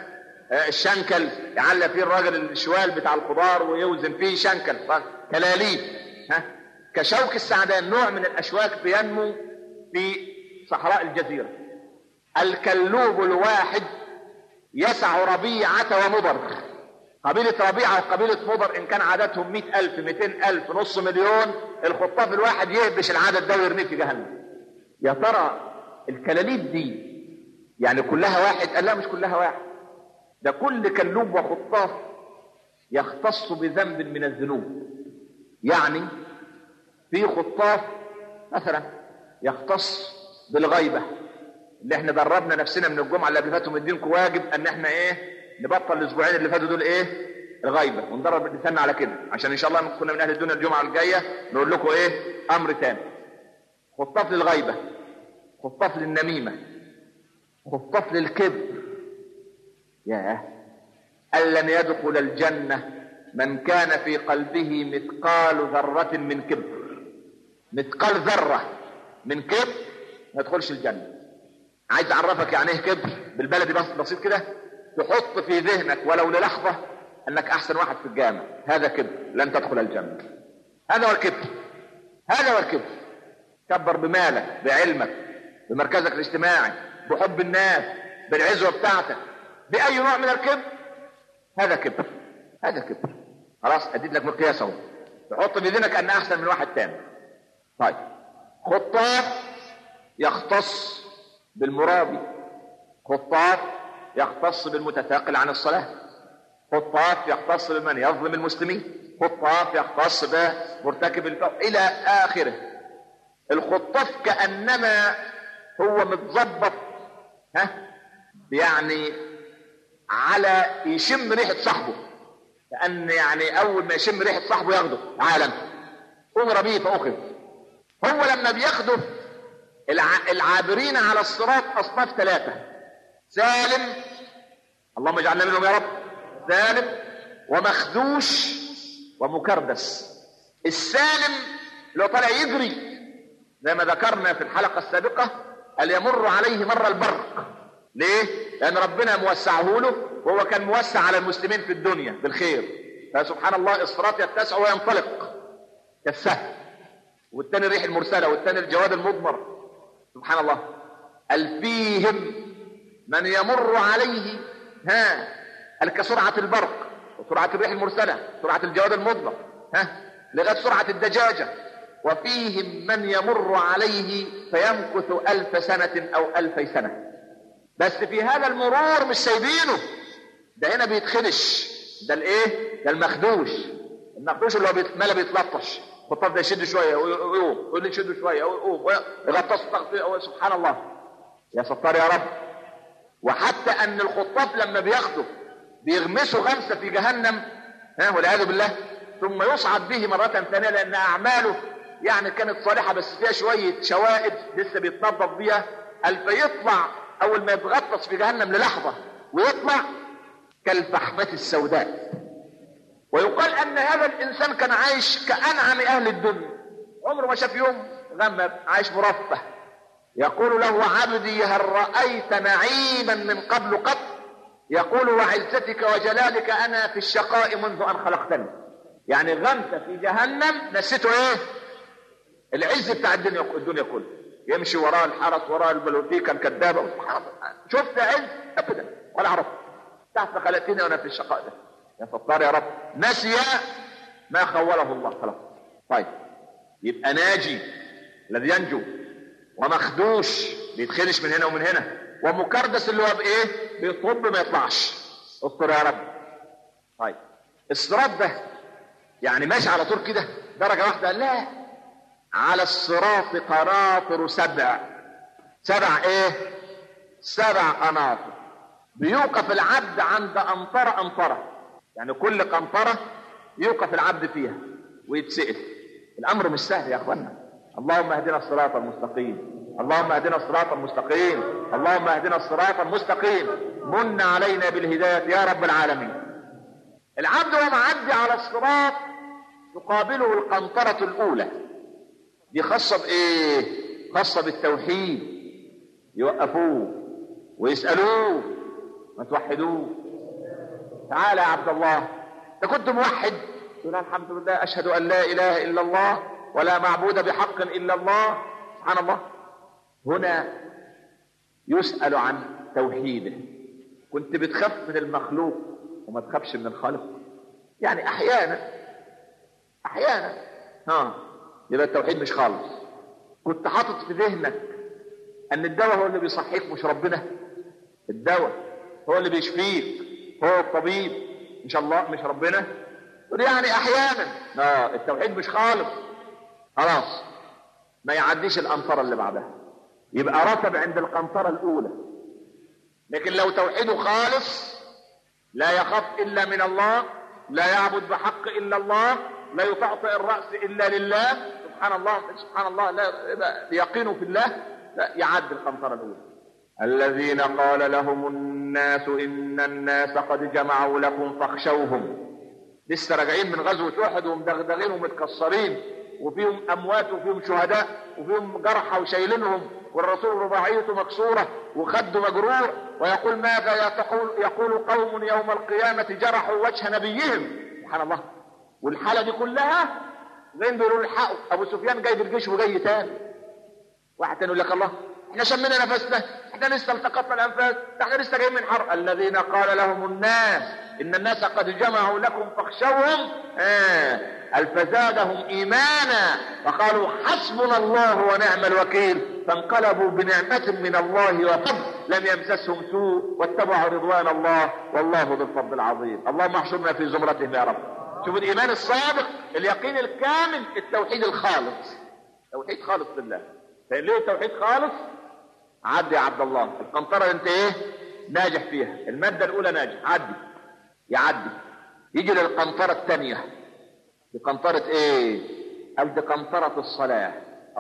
آه، الشنكل يعلق فيه الراجل الشوال بتاع الخضار ويوزن فيه شنكل كلاليب ها كشوك السعدان نوع من الاشواك بينمو في صحراء الجزيره الكلوب الواحد يسع ربيعة ومضر قبيلة ربيعة وقبيلة مضر إن كان عددهم مئة ألف مئتين ألف نص مليون الخطاف الواحد يهبش العدد ده ويرميه في جهنم يا ترى الكلاليب دي يعني كلها واحد قال لا مش كلها واحد ده كل كلوب وخطاف يختص بذنب من الذنوب يعني في خطاف مثلا يختص بالغيبة اللي احنا دربنا نفسنا من الجمعة اللي قبل فاتوا مدينكم واجب ان احنا ايه نبطل الاسبوعين اللي فاتوا دول ايه الغيبة وندرب لساننا على كده عشان ان شاء الله كنا من اهل الدنيا الجمعة الجاية نقول لكم ايه امر تاني خطاف للغيبة خطاف للنميمة خطاف للكبر ياه أن لن يدخل الجنة من كان في قلبه مثقال ذرة من كبر مثقال ذرة من كبر ما يدخلش الجنة عايز اعرفك يعني ايه كبر بالبلدي بس بسيط كده تحط في ذهنك ولو للحظة انك احسن واحد في الجامع هذا كبر لن تدخل الجنة هذا هو الكبر هذا هو الكبر كبر بمالك بعلمك بمركزك الاجتماعي بحب الناس بالعزوة بتاعتك بأي نوع من الكبر هذا كبر هذا كبر خلاص اديت لك مقياس اهو تحط في ذهنك ان احسن من واحد تاني طيب خطاف يختص بالمرابي خطاف يختص بالمتثاقل عن الصلاة خطاف يختص بمن يظلم المسلمين خطاف يختص بمرتكب الفوق إلى آخره الخطاف كأنما هو متظبط ها يعني على يشم ريحة صاحبه لأن يعني أول ما يشم ريحة صاحبه ياخده عالم أمر به فأخذ هو لما بياخده الع... العابرين على الصراط أصناف ثلاثة سالم اللهم اجعلنا منهم يا رب سالم ومخدوش ومكردس السالم اللي هو طالع يجري زي ما ذكرنا في الحلقة السابقة قال يمر عليه مر البرق ليه؟ لأن ربنا موسعه له وهو كان موسع على المسلمين في الدنيا بالخير فسبحان الله الصراط يتسع وينطلق كالسهل والتاني الريح المرسلة والتاني الجواد المضمر سبحان الله قال فيهم من يمر عليه ها قال كسرعة البرق وسرعة الريح المرسلة سرعة الجواد المضمر ها لغاية سرعة الدجاجة وفيهم من يمر عليه فيمكث ألف سنة أو ألفي سنة بس في هذا المرور مش سايبينه ده هنا بيتخدش ده الايه ده المخدوش المخدوش اللي هو بيتملى بيتلطش الخطاب ده يشد شويه ويقوم ويقول لي شد شويه ويقوم يغطس سبحان الله يا ستار يا رب وحتى ان الخطاب لما بياخده بيغمسوا غمسه في جهنم ها والعياذ بالله ثم يصعد به مرة ثانية لأن أعماله يعني كانت صالحة بس فيها شوية شوائب لسه بيتنظف بيها قال فيطلع أول ما يتغطس في جهنم للحظة ويطلع كالفحمة السوداء ويقال أن هذا الإنسان كان عايش كأنعم أهل الدنيا عمره ما شاف يوم غمب عايش مرفه يقول له عبدي هل رأيت نعيما من قبل قط يقول وعزتك وجلالك أنا في الشقاء منذ أن خلقتني يعني غمسة في جهنم نسيته إيه العز بتاع الدنيا الدنيا كلها يمشي وراء الحرس وراء البلوتيكا الكذابة شفت عز أبدا ولا عرفت تحت خلقتني وأنا في الشقاء ده يا ستار يا رب نسي ما خوله الله خلاص طيب يبقى ناجي الذي ينجو ومخدوش بيتخدش من هنا ومن هنا ومكردس اللي هو بايه بيطب ما يطلعش استر يا رب طيب الصراط ده يعني ماشي على طول كده درجه واحده لا على الصراط قناطر سبع سبع ايه سبع قناطر بيوقف العبد عند أمطرة أمطرة يعني كل قنطرة يوقف العبد فيها ويتسأل الأمر مش سهل يا أخوانا اللهم اهدنا الصراط المستقيم اللهم اهدنا الصراط المستقيم اللهم اهدنا الصراط المستقيم من علينا بالهداية يا رب العالمين العبد وهو معدي على الصراط تقابله القنطرة الأولى دي خاصة بإيه؟ خاصة بالتوحيد يوقفوه ويسألوه ما توحدوه تعالى يا عبد الله انت كنت موحد تقول الحمد لله اشهد ان لا اله الا الله ولا معبود بحق الا الله سبحان الله هنا يسأل عن توحيده كنت بتخاف من المخلوق وما تخافش من الخالق يعني احيانا احيانا ها يبقى التوحيد مش خالص كنت حاطط في ذهنك ان الدواء هو اللي بيصحيك مش ربنا الدواء هو اللي بيشفيك هو الطبيب مش الله مش ربنا تقول يعني احيانا اه التوحيد مش خالص خلاص ما يعديش القنطره اللي بعدها يبقى رتب عند القنطره الاولى لكن لو توحيده خالص لا يخاف الا من الله لا يعبد بحق الا الله لا يطعطئ الراس الا لله سبحان الله سبحان الله لا يقينه في الله لا يعد القنطره الاولى الذين قال لهم الناس ان الناس قد جمعوا لكم فاخشوهم لسه راجعين من غزوه احد ومدغدغين ومتكسرين وفيهم اموات وفيهم شهداء وفيهم جرحى وشايلينهم والرسول رباعيته مكسوره وخده مجروح ويقول ماذا تقول يقول قوم يوم القيامه جرحوا وجه نبيهم سبحان الله والحاله دي كلها زين بيقولوا الحق ابو سفيان جاي بالجيش وجاي تاني واحد تاني يقول لك الله احنا شمينا نفسنا احنا لسه التقطنا الانفاس احنا لسه جايين من حرب الذين قال لهم الناس ان الناس قد جمعوا لكم فاخشوهم آه فزادهم ايمانا فقالوا حسبنا الله ونعم الوكيل فانقلبوا بنعمة من الله وفضل لم يمسسهم سوء واتبعوا رضوان الله والله ذو الفضل العظيم اللهم احشرنا في زمرتهم يا رب شوف الايمان الصادق اليقين الكامل التوحيد الخالص توحيد خالص بالله ليه التوحيد خالص عدي يا عبد الله القنطرة انت ايه ناجح فيها المادة الاولى ناجح عدي يعدي يجي للقنطرة الثانية دي قنطرة ايه قال دي قنطرة الصلاة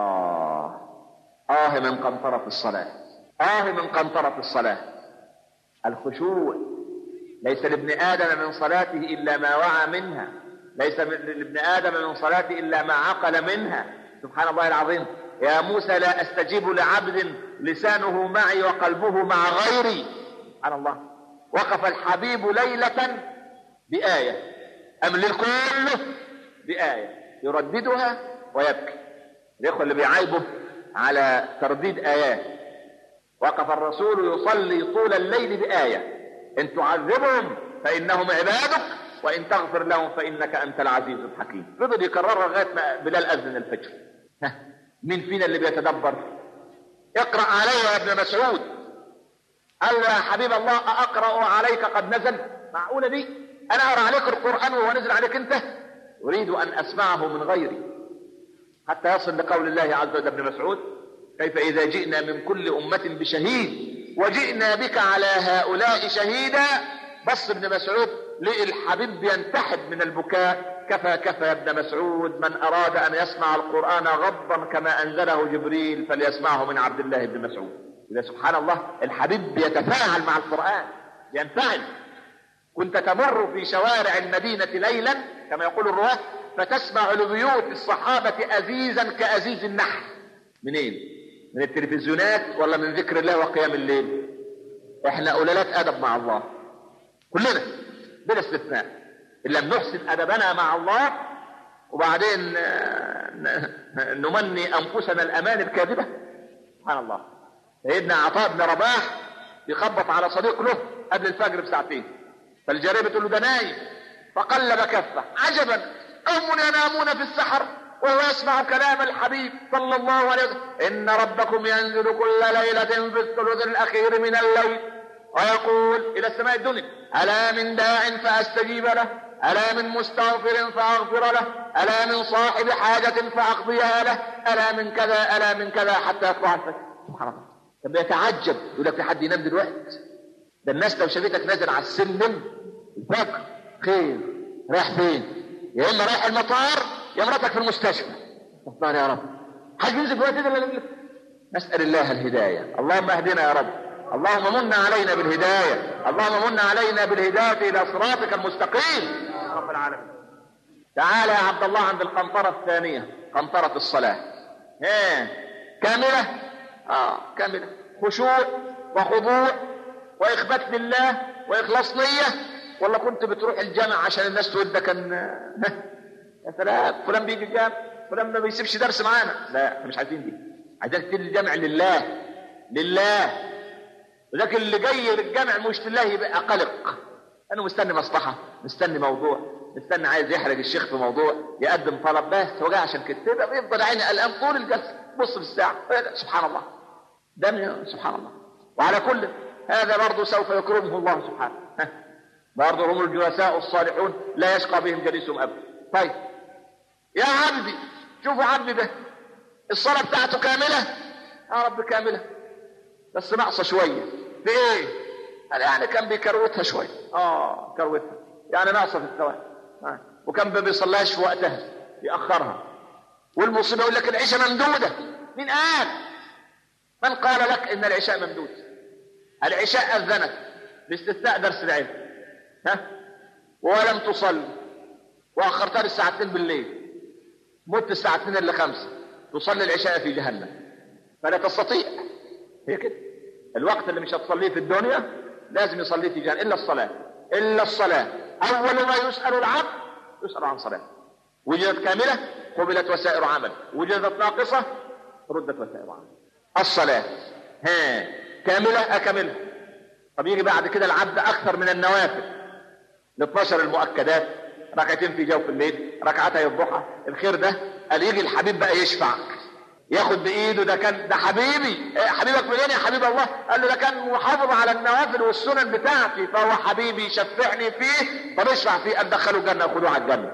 اه اه من قنطرة الصلاة اه من قنطرة الصلاة الخشوع ليس لابن آدم من صلاته إلا ما وعى منها ليس لابن آدم من صلاته إلا ما عقل منها سبحان الله العظيم يا موسى لا أستجيب لعبد لسانه معي وقلبه مع غيري سبحان الله وقف الحبيب ليلة بآية أم للكل بآية يرددها ويبكي الإخوة اللي بيعايبه على ترديد آيات وقف الرسول يصلي طول الليل بآية إن تعذبهم فإنهم عبادك وإن تغفر لهم فإنك أنت العزيز الحكيم فضل يكررها لغاية ما بلال أذن الفجر ها مين فينا اللي بيتدبر اقرأ علي يا ابن مسعود قال له يا حبيب الله أقرأ عليك قد نزل معقولة دي أنا أقرأ عليك القرآن وهو نزل عليك أنت أريد أن أسمعه من غيري حتى يصل لقول الله عز وجل ابن مسعود كيف إذا جئنا من كل أمة بشهيد وجئنا بك على هؤلاء شهيدا بص ابن مسعود لقي الحبيب ينتحب من البكاء كفى كفى يا ابن مسعود من أراد أن يسمع القرآن غضا كما أنزله جبريل فليسمعه من عبد الله بن مسعود إذا سبحان الله الحبيب يتفاعل مع القرآن ينفعل كنت تمر في شوارع المدينة ليلا كما يقول الرواة فتسمع لبيوت الصحابة أزيزا كأزيز النحل منين؟ من التلفزيونات ولا من ذكر الله وقيام الليل؟ احنا قلالات أدب مع الله كلنا بلا استثناء إن لم نحسن أدبنا مع الله وبعدين نمني أنفسنا الأمان الكاذبة سبحان الله سيدنا عطاء بن رباح يخبط على صديق له قبل الفجر بساعتين فالجارية بتقول له ده نايم فقلب كفه عجبا قوم ينامون في السحر وهو يسمع كلام الحبيب صلى الله عليه وسلم إن ربكم ينزل كل ليلة في الثلث الأخير من الليل ويقول إلى السماء الدنيا ألا من داع فأستجيب له ألا من مستغفر فأغفر له ألا من صاحب حاجة فأقضيها له ألا من كذا ألا من كذا حتى يطلع الفجر سبحان الله طب يتعجب يقول لك في حد ينام دلوقتي ده الناس لو شافتك نازل على السلم الفجر خير رايح فين يا اما رايح المطار يا مراتك في المستشفى استغفر يا رب حد ينزل دلوقتي ده نسأل الله الهداية اللهم اهدنا يا رب اللهم من علينا بالهداية اللهم من علينا بالهداية إلى صراطك المستقيم رب العالمين تعال يا عبد الله عند القنطرة الثانية قنطرة الصلاة ها كاملة اه كاملة خشوع وخضوع وإخبات لله وإخلاص نية ولا كنت بتروح الجامع عشان الناس تقول ده كان يا سلام فلان بيجي الجامع فلان ما بيسيبش درس معانا لا احنا مش عايزين دي عايزين تيجي الجامع لله لله ولكن اللي جاي للجامع مش لله يبقى قلق انا مستني مصلحه مستني موضوع مستني عايز يحرج الشيخ في موضوع يقدم طلب بس هو جاي عشان كده يبقى بيفضل عيني قلقان طول الجلسه بص في الساعه سبحان الله ده سبحان الله وعلى كل هذا برضه سوف يكرمه الله سبحانه برضه هم الجلساء الصالحون لا يشقى بهم جليسهم ابدا طيب يا عبدي شوفوا عبدي ده الصلاه بتاعته كامله يا رب كامله بس ناقصه شويه في ايه قال يعني كان بيكروتها شويه اه كروتها يعني ناقصه في الثواب آه. وكان ما بيصليهاش في وقتها ياخرها والمصيبه يقول لك العشاء ممدوده مين قال من قال لك ان العشاء ممدود العشاء اذنت باستثناء درس العلم ها ولم تصلي واخرتها للساعه 2 بالليل مت الساعه 2 الا 5 تصلي العشاء في جهنم فلا تستطيع هي كده الوقت اللي مش هتصليه في الدنيا لازم يصليه في جهنم الا الصلاه الا الصلاه اول ما يسال العبد يسال عن صلاته وجدت كامله قبلت وسائر عمل وجدت ناقصه ردت وسائر عمل الصلاه ها كامله اكملها طب يجي بعد كده العبد اكثر من النوافل ال 12 المؤكدات ركعتين في جوف الليل ركعتي الضحى الخير ده قال يجي الحبيب بقى يشفع ياخد بايده ده كان ده حبيبي إيه حبيبك منين يا حبيب الله قال له ده كان محافظ على النوافل والسنن بتاعتي فهو حبيبي شفعني فيه طب اشفع فيه ادخله الجنه خدوه على الجنه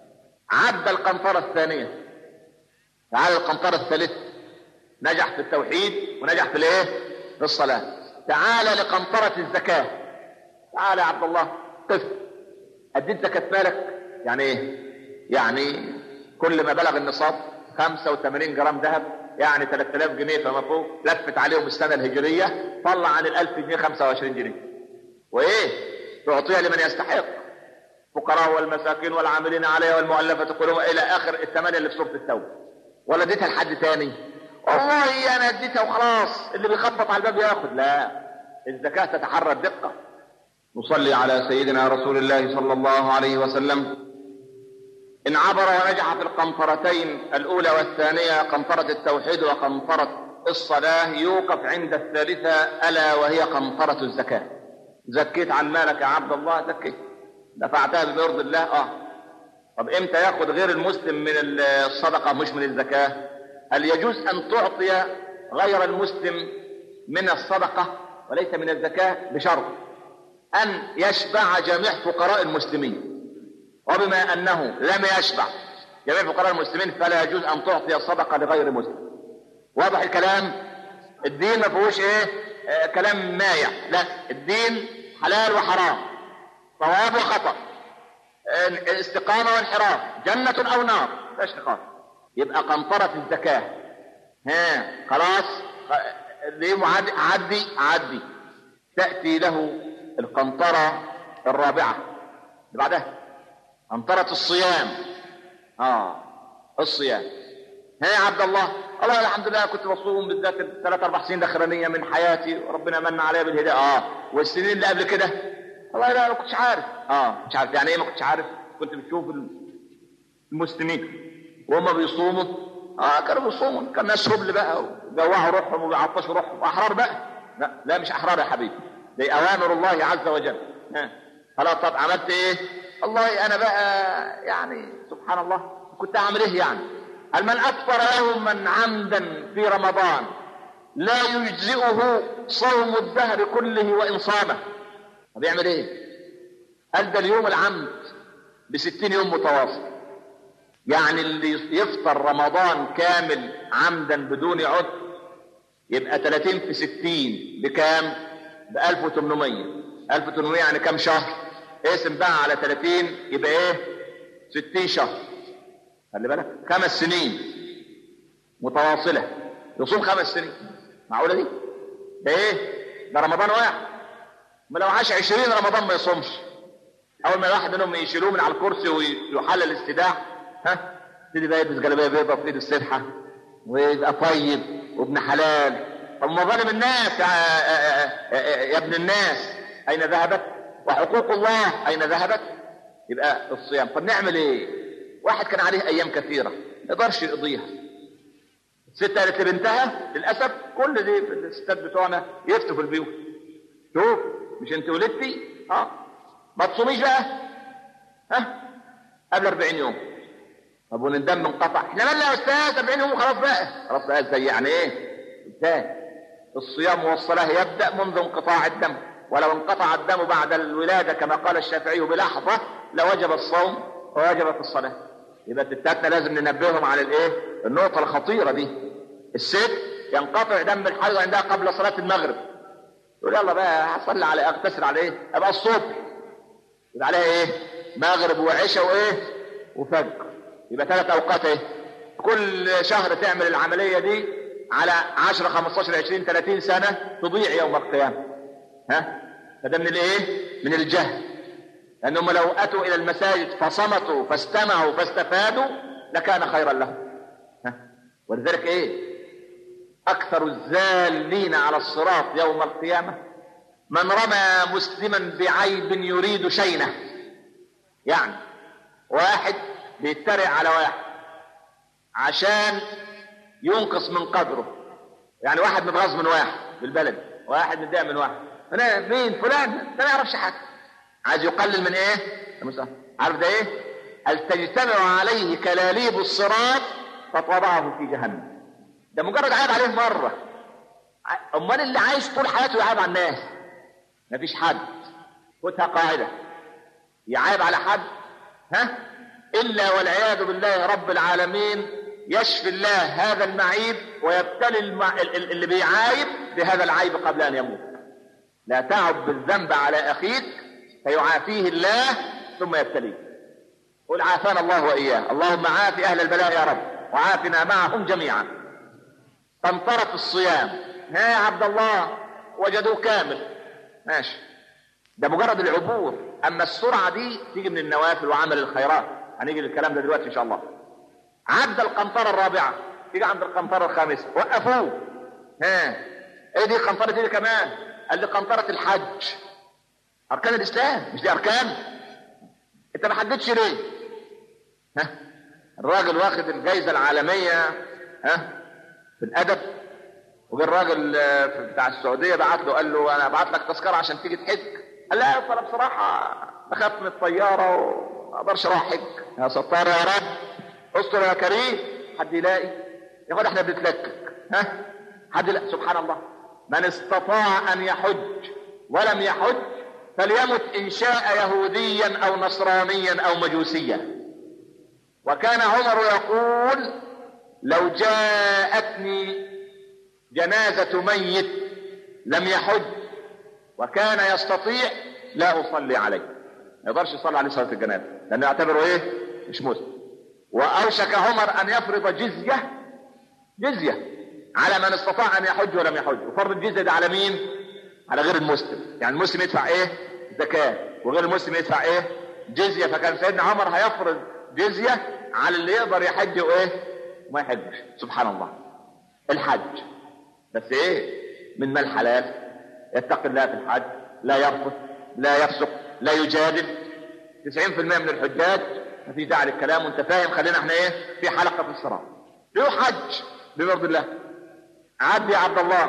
عدى القنطره الثانيه تعال القنطره الثالثه نجح في التوحيد ونجح في الايه في الصلاه تعال لقنطره الزكاه تعال يا عبد الله قف اديت زكاه مالك يعني ايه يعني كل ما بلغ النصاب 85 جرام ذهب يعني 3000 جنيه فما فوق لفت عليهم السنه الهجريه طلع عن ال 1000 جنيه 25 جنيه وايه تعطيها لمن يستحق فقراء والمساكين والعاملين عليها والمؤلفه قلوبهم الى اخر الثمانيه اللي في سوره التوبه ولا اديتها لحد تاني والله انا اديتها وخلاص اللي بيخبط على الباب ياخد لا الزكاه تتحرى الدقه نصلي على سيدنا رسول الله صلى الله عليه وسلم إن عبر ونجح في القنطرتين الأولى والثانية قنطرة التوحيد وقنطرة الصلاة يوقف عند الثالثة ألا وهي قنطرة الزكاة زكيت عن مالك يا عبد الله زكيت دفعتها بما يرضي الله اه طب امتى ياخد غير المسلم من الصدقة مش من الزكاة هل يجوز ان تعطي غير المسلم من الصدقة وليس من الزكاة بشرط ان يشبع جميع فقراء المسلمين وبما انه لم يشبع جميع فقراء المسلمين فلا يجوز ان تعطي الصدقه لغير مسلم واضح الكلام الدين ما فيهوش ايه آه كلام مايع لا الدين حلال وحرام صواب وخطا آه استقامه وانحراف جنه او نار فيش نقاش يبقى قنطره الزكاه ها خلاص اللي معدي عدي عدي تاتي له القنطره الرابعه اللي بعدها قنطرة الصيام اه الصيام ها يا عبد الله والله الحمد لله كنت بصوم بالذات الثلاث اربع سنين الاخرانيه من حياتي وربنا من عليا بالهدايه اه والسنين اللي قبل كده والله لا ما كنتش عارف اه مش عارف يعني ايه ما كنتش عارف كنت بتشوف المسلمين وهم بيصوموا اه كانوا بيصوموا كان ناس ربل بقى وجوعوا روحهم وبيعطشوا روحهم احرار بقى لا لا مش احرار يا حبيبي دي اوامر الله عز وجل ها خلاص طب عملت ايه والله انا بقى يعني سبحان الله كنت اعمل ايه يعني قال من افطر يوما عمدا في رمضان لا يجزئه صوم الدهر كله وان صامه طب يعمل ايه قال ده اليوم العمد بستين يوم متواصل يعني اللي يفطر رمضان كامل عمدا بدون عذر يبقى 30 في 60 بكام ب 1800 1800 يعني كام شهر اقسم بقى على 30 يبقى ايه 60 شهر خلي بالك خمس سنين متواصلة يصوم خمس سنين معقولة دي ده ايه ده رمضان واحد ما لو عاش 20 رمضان ما يصومش اول ما الواحد منهم يشيلوه من على الكرسي ويحلل الاستداع ها يبتدي بقى يلبس جلابيه بيضاء في ايده السبحه ويبقى طيب وابن حلال طب مظالم الناس يا, يا ابن الناس اين ذهبت وحقوق الله اين ذهبت يبقى الصيام طب نعمل ايه واحد كان عليه ايام كثيره ما يقدرش يقضيها الست قالت لبنتها للاسف كل دي الستات بتوعنا يفتوا في البيوت شوف مش انت ولدتي اه ما تصوميش بقى ها قبل 40 يوم طب والدم انقطع احنا مالنا يا استاذ 40 يوم خلاص بقى خلاص بقى ازاي يعني ايه ازاي الصيام والصلاه يبدا منذ انقطاع الدم ولو انقطع الدم بعد الولاده كما قال الشافعي بلحظه لوجب الصوم ووجبت الصلاه يبقى ستاتنا لازم ننبههم على الايه النقطه الخطيره دي الست ينقطع دم الحيض عندها قبل صلاه المغرب يقول يلا بقى هصلي على اغتسل على ايه ابقى الصبح يبقى عليها ايه مغرب وعشاء وايه وفجر يبقى ثلاث اوقات ايه كل شهر تعمل العمليه دي على 10 15 20 30 سنه تضيع يوم القيامه ها فده من الايه من الجهل لانهم لو اتوا الى المساجد فصمتوا فاستمعوا فاستفادوا لكان خيرا لهم ها ولذلك ايه اكثر الزالين على الصراط يوم القيامه من رمى مسلما بعيب يريد شينه يعني واحد بيتريق على واحد عشان ينقص من قدره يعني واحد متغاظ من واحد بالبلد واحد متضايق من واحد انا مين فلان ده ما يعرفش حاجه عايز يقلل من ايه عارف ده ايه هل تجتمع عليه كلاليب الصراط فتوضعه في جهنم ده مجرد عيب عليه مره امال اللي عايش طول حياته يعيب على الناس مفيش حد خدها قاعده يعيب على حد ها الا والعياذ بالله رب العالمين يشفي الله هذا المعيب ويبتلي المع... اللي بيعايب بهذا العيب قبل ان يموت لا تعب بالذنب على اخيك فيعافيه الله ثم يبتليه قل عافانا الله واياه اللهم عاف اهل البلاء يا رب وعافنا معهم جميعا فانطرف الصيام ها يا عبد الله وجدوه كامل ماشي ده مجرد العبور اما السرعه دي تيجي من النوافل وعمل الخيرات هنيجي للكلام ده دلوقتي ان شاء الله عدى القنطره الرابعه تيجي عند القنطره الخامسه وقفوه ها ايه دي قنطره ايه كمان قال لي قنطره الحج اركان الاسلام مش دي اركان انت ما حجتش ليه ها الراجل واخد الجائزه العالميه ها في الادب وجا الراجل بتاع السعوديه بعت له قال له انا ابعت لك تذكره عشان تيجي تحج قال لا انا بصراحه بخاف من الطياره وما اقدرش اروح حج يا ستار يا رب استر يا كريم حد يلاقي يا اخوان احنا بنتلكك ها حد لا سبحان الله من استطاع ان يحج ولم يحج فليمت ان شاء يهوديا او نصرانيا او مجوسيا وكان عمر يقول لو جاءتني جنازة ميت لم يحج وكان يستطيع لا أصلي عليه ما يقدرش يصلي عليه صلاة الجنازة لأنه يعتبره إيه؟ مش مسلم وأوشك عمر أن يفرض جزية جزية على من استطاع أن يحج ولم يحج وفرض الجزية ده على مين؟ على غير المسلم يعني المسلم يدفع إيه؟ زكاة وغير المسلم يدفع إيه؟ جزية فكان سيدنا عمر هيفرض جزية على اللي يقدر يحج وإيه؟ وما يحجش سبحان الله الحج بس ايه من مال حلال يتقي الله في الحج لا يرفث لا يفسق لا يجادل 90% من الحجاج ما في داعي للكلام وانت فاهم خلينا احنا ايه في حلقه في الصراط له حج بمرض الله عد يا عبد الله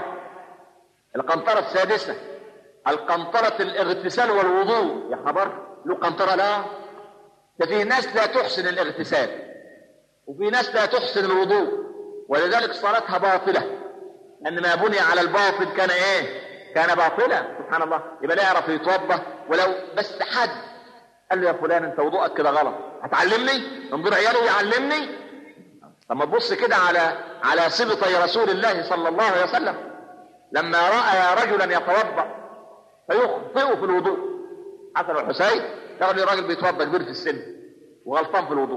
القنطره السادسه القنطره الاغتسال والوضوء يا خبر له قنطره لا ده في ناس لا تحسن الاغتسال وفي ناس لا تحسن الوضوء ولذلك صلاتها باطله ان ما بني على الباطل كان ايه كان باطلا سبحان الله يبقى لا يعرف يتوضا ولو بس حد قال له يا فلان انت وضوءك كده غلط هتعلمني انظر عياله يعلمني طب ما تبص كده على على سبطي رسول الله صلى الله عليه وسلم لما راى رجلا يتوضا فيخطئ في الوضوء حسن الحسين تاخد راجل بيتوضا كبير في السن وغلطان في الوضوء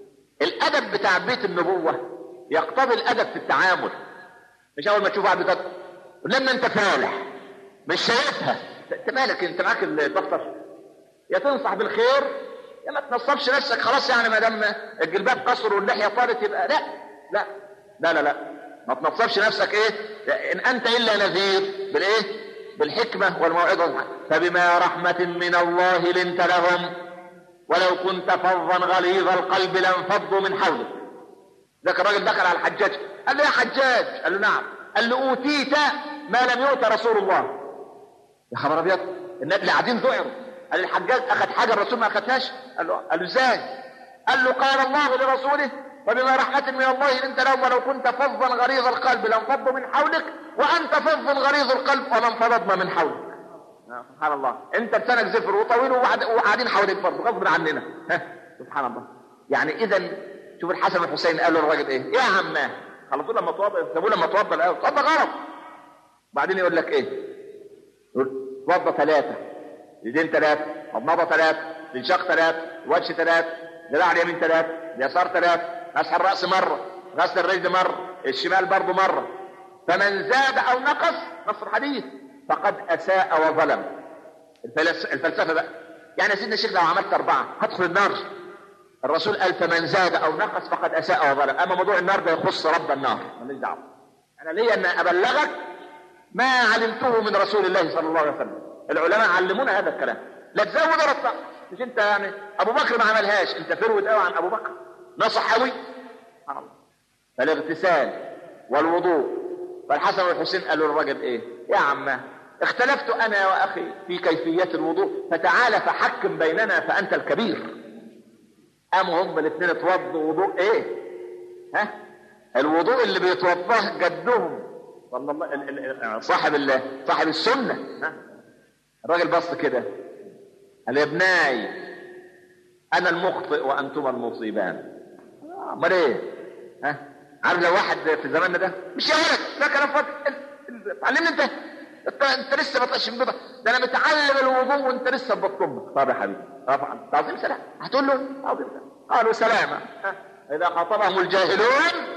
الادب بتاع بيت النبوه يقتضي الادب في التعامل مش اول ما تشوف واحد بيتوضا لما انت فالح مش شايفها انت مالك انت معاك الدفتر يا تنصح بالخير يا ما تنصبش نفسك خلاص يعني ما دام الجلباب قصر واللحيه طالت يبقى لا لا لا لا لا ما تنصبش نفسك ايه ان انت الا نذير بالايه بالحكمة والموعظة الحسنة. فبما رحمة من الله لنت لهم ولو كنت فظا غليظ القلب لانفضوا من حولك ذاك الراجل دخل على الحجاج قال له يا حجاج قال له نعم قال له اوتيت ما لم يؤت رسول الله يا خبر ابيض الناس اللي قاعدين ذعروا قال الحجاج اخذ حاجه الرسول ما اخذهاش قال له قال له ازاي قال له قال الله لرسوله وبما رحمة من الله انت لهم ولو كنت فظا غليظ القلب لانفضوا من حولك وانت فظ غليظ القلب وما انفضضنا من حولك سبحان الله انت لسانك زفر وطويل وبعد- وقاعدين حواليك برضه غصب عننا ها سبحان الله يعني اذا شوف الحسن والحسين قالوا للراجل ايه يا عماه خلصوا لما توضى سابوه لما توضى الاول توضى غلط بعدين يقول لك ايه يقول توضى ثلاثه يدين ثلاثه مضمضه ثلاثه انشاق ثلاثه وجه ثلاثه ذراع اليمين ثلاثه اليسار ثلاثه مسح الراس مره غسل الرجل مره الشمال برضه مره فمن زاد او نقص نص الحديث فقد اساء وظلم الفلس... الفلسفه بقى يعني يا سيدنا الشيخ لو عملت اربعه هدخل النار الرسول قال فمن زاد او نقص فقد اساء وظلم اما موضوع النار ده يخص رب النار ماليش دعوه انا ليا ان ابلغك ما علمته من رسول الله صلى الله عليه وسلم العلماء علمونا هذا الكلام لا تزود ولا تنقص مش انت يعني ابو بكر ما عملهاش انت فرود قوي عن ابو بكر نصح قوي سبحان الله فالاغتسال والوضوء فالحسن والحسين قالوا للرجل ايه يا عماه اختلفت انا واخي في كيفيه الوضوء فتعال فحكم بيننا فانت الكبير قاموا هم الاثنين اتوضوا وضوء ايه ها الوضوء اللي بيتوضاه جدهم صلى الله ال- ال- ال- صاحب ال- صاحب السنه ها الراجل بص كده قال يا ابناي انا المخطئ وانتما المصيبان آه، امال ايه ها عارف لو واحد في زماننا ده مش يا ولد ده كلام فاضي ال- ال- علمني انت انت, انت لسه ما طقش من بيضة. ده انا متعلم الوضوء وانت لسه بتطم طب يا حبيبي طبعا تعظيم سلام هتقول له تعظيم سلام قالوا سلامة ها؟ اذا خاطبهم الجاهلون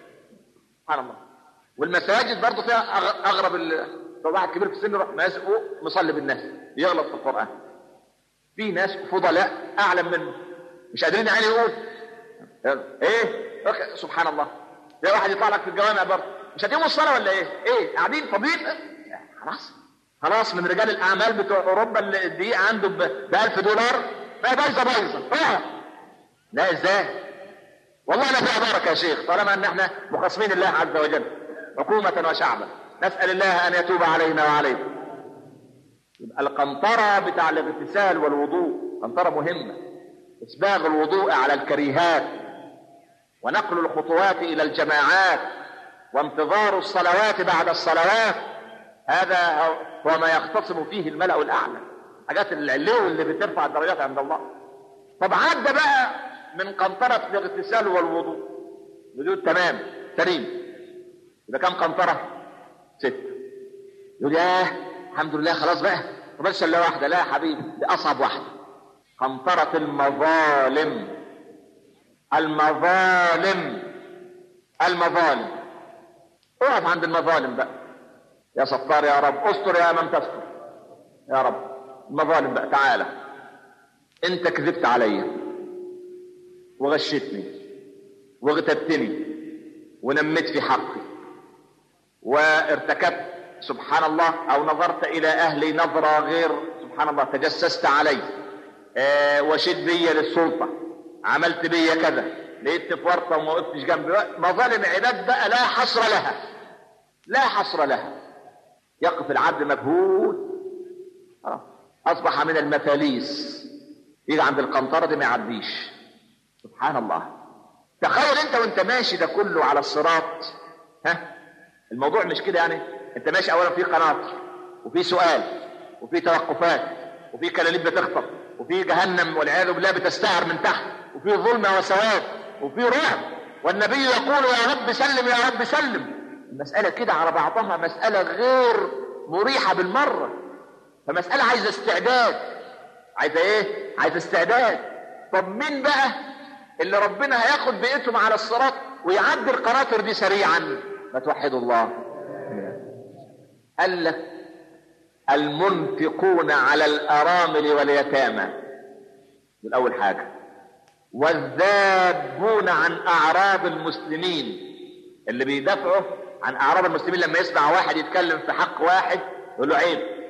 سبحان الله والمساجد برضه فيها أغ- اغرب ال... لو واحد كبير في السن يروح ماسكه مصلي بالناس يغلط في القران في ناس فضلاء اعلم منه مش قادرين يعني يقول ايه أوكي. سبحان الله زي واحد يطلع لك في الجوامع برضه مش هتقوموا الصلاه ولا ايه ايه قاعدين فاضيين إيه؟ خلاص خلاص من رجال الاعمال بتوع اوروبا اللي الدقيقه عنده ب 1000 دولار فهي بايظه بايظه آه. لا ازاي والله لا فيها بركه يا شيخ طالما ان احنا مخاصمين الله عز وجل حكومه وشعبا نسال الله ان يتوب علينا وعليكم يبقى القنطرة بتاع الاغتسال والوضوء قنطرة مهمة إسباغ الوضوء على الكريهات ونقل الخطوات إلى الجماعات وانتظار الصلوات بعد الصلوات هذا هو ما يختصم فيه الملأ الأعلى حاجات العلو اللي بترفع الدرجات عند الله طب عدى بقى من قنطرة الاغتسال والوضوء بدون تمام سليم يبقى كم قنطرة؟ ست يقول ياه الحمد لله خلاص بقى ما بس الا واحده لا يا حبيبي دي اصعب واحده قنطرة المظالم المظالم المظالم اقف عند المظالم بقى يا ستار يا رب استر يا من تستر يا رب المظالم بقى تعالى انت كذبت عليا وغشتني واغتبتني ونميت في حقي وارتكبت سبحان الله او نظرت الى اهلي نظره غير سبحان الله تجسست علي آه وشد بي للسلطه عملت بي كذا لقيت في ورطه وما وقفتش جنبي مظالم عباد بقى لا حصر لها لا حصر لها يقف العبد مجهول آه. اصبح من المفاليس يجي عند القنطره دي ما يعديش سبحان الله تخيل انت وانت ماشي ده كله على الصراط ها الموضوع مش كده يعني انت ماشي اولا في قناطر وفي سؤال وفي توقفات وفي كلاليب بتخطف وفي جهنم والعياذ بالله بتستعر من تحت وفي ظلمه وسواد وفي رعب والنبي يقول يا رب سلم يا رب سلم المساله كده على بعضها مساله غير مريحه بالمره فمساله عايزه استعداد عايزه ايه عايزه استعداد طب مين بقى اللي ربنا هياخد بيئتهم على الصراط ويعدي القناطر دي سريعا ما توحدوا الله قال لك المنفقون على الارامل واليتامى دي اول حاجه والذابون عن اعراض المسلمين اللي بيدافعوا عن اعراض المسلمين لما يسمع واحد يتكلم في حق واحد يقول له عيب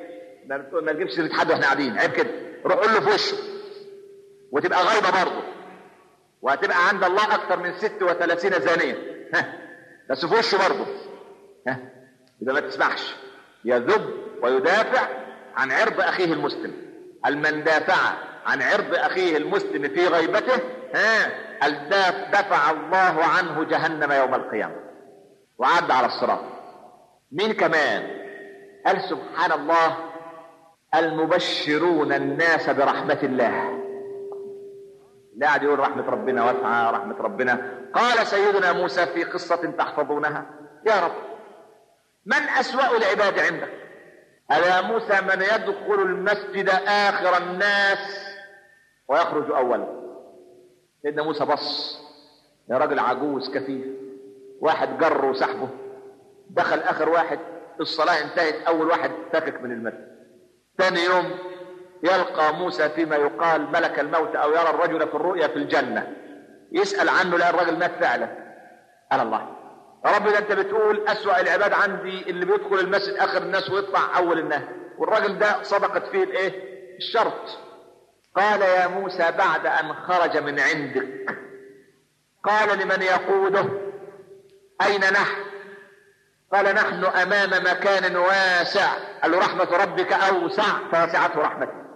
ما ما تجيبش سيره حد واحنا قاعدين عيب كده روح قول له في وشه وتبقى غايبه برضه وهتبقى عند الله اكثر من 36 زانيه ها بس في وشه برضه ها يبقى ما تسمعش يذب ويدافع عن عرض اخيه المسلم المن دافع عن عرض اخيه المسلم في غيبته ها الداف دفع الله عنه جهنم يوم القيامه وعد على الصراط مين كمان قال سبحان الله المبشرون الناس برحمة الله لا قاعد يقول رحمة ربنا واسعة رحمة ربنا قال سيدنا موسى في قصة تحفظونها يا رب من أسوأ العباد عندك ألا موسى من يدخل المسجد آخر الناس ويخرج أولا سيدنا موسى بص يا راجل عجوز كثير واحد جر وسحبه دخل آخر واحد الصلاة انتهت أول واحد فكك من المسجد ثاني يوم يلقى موسى فيما يقال ملك الموت أو يرى الرجل في الرؤيا في الجنة يسأل عنه لأن الرجل مات فعلا قال الله يا رب ده أنت بتقول أسوأ العباد عندي اللي بيدخل المسجد آخر الناس ويطلع أول الناس والراجل ده صدقت فيه الإيه؟ الشرط قال يا موسى بعد أن خرج من عندك قال لمن يقوده أين نحن قال نحن أمام مكان واسع قال له رحمة ربك أوسع فوسعته رحمته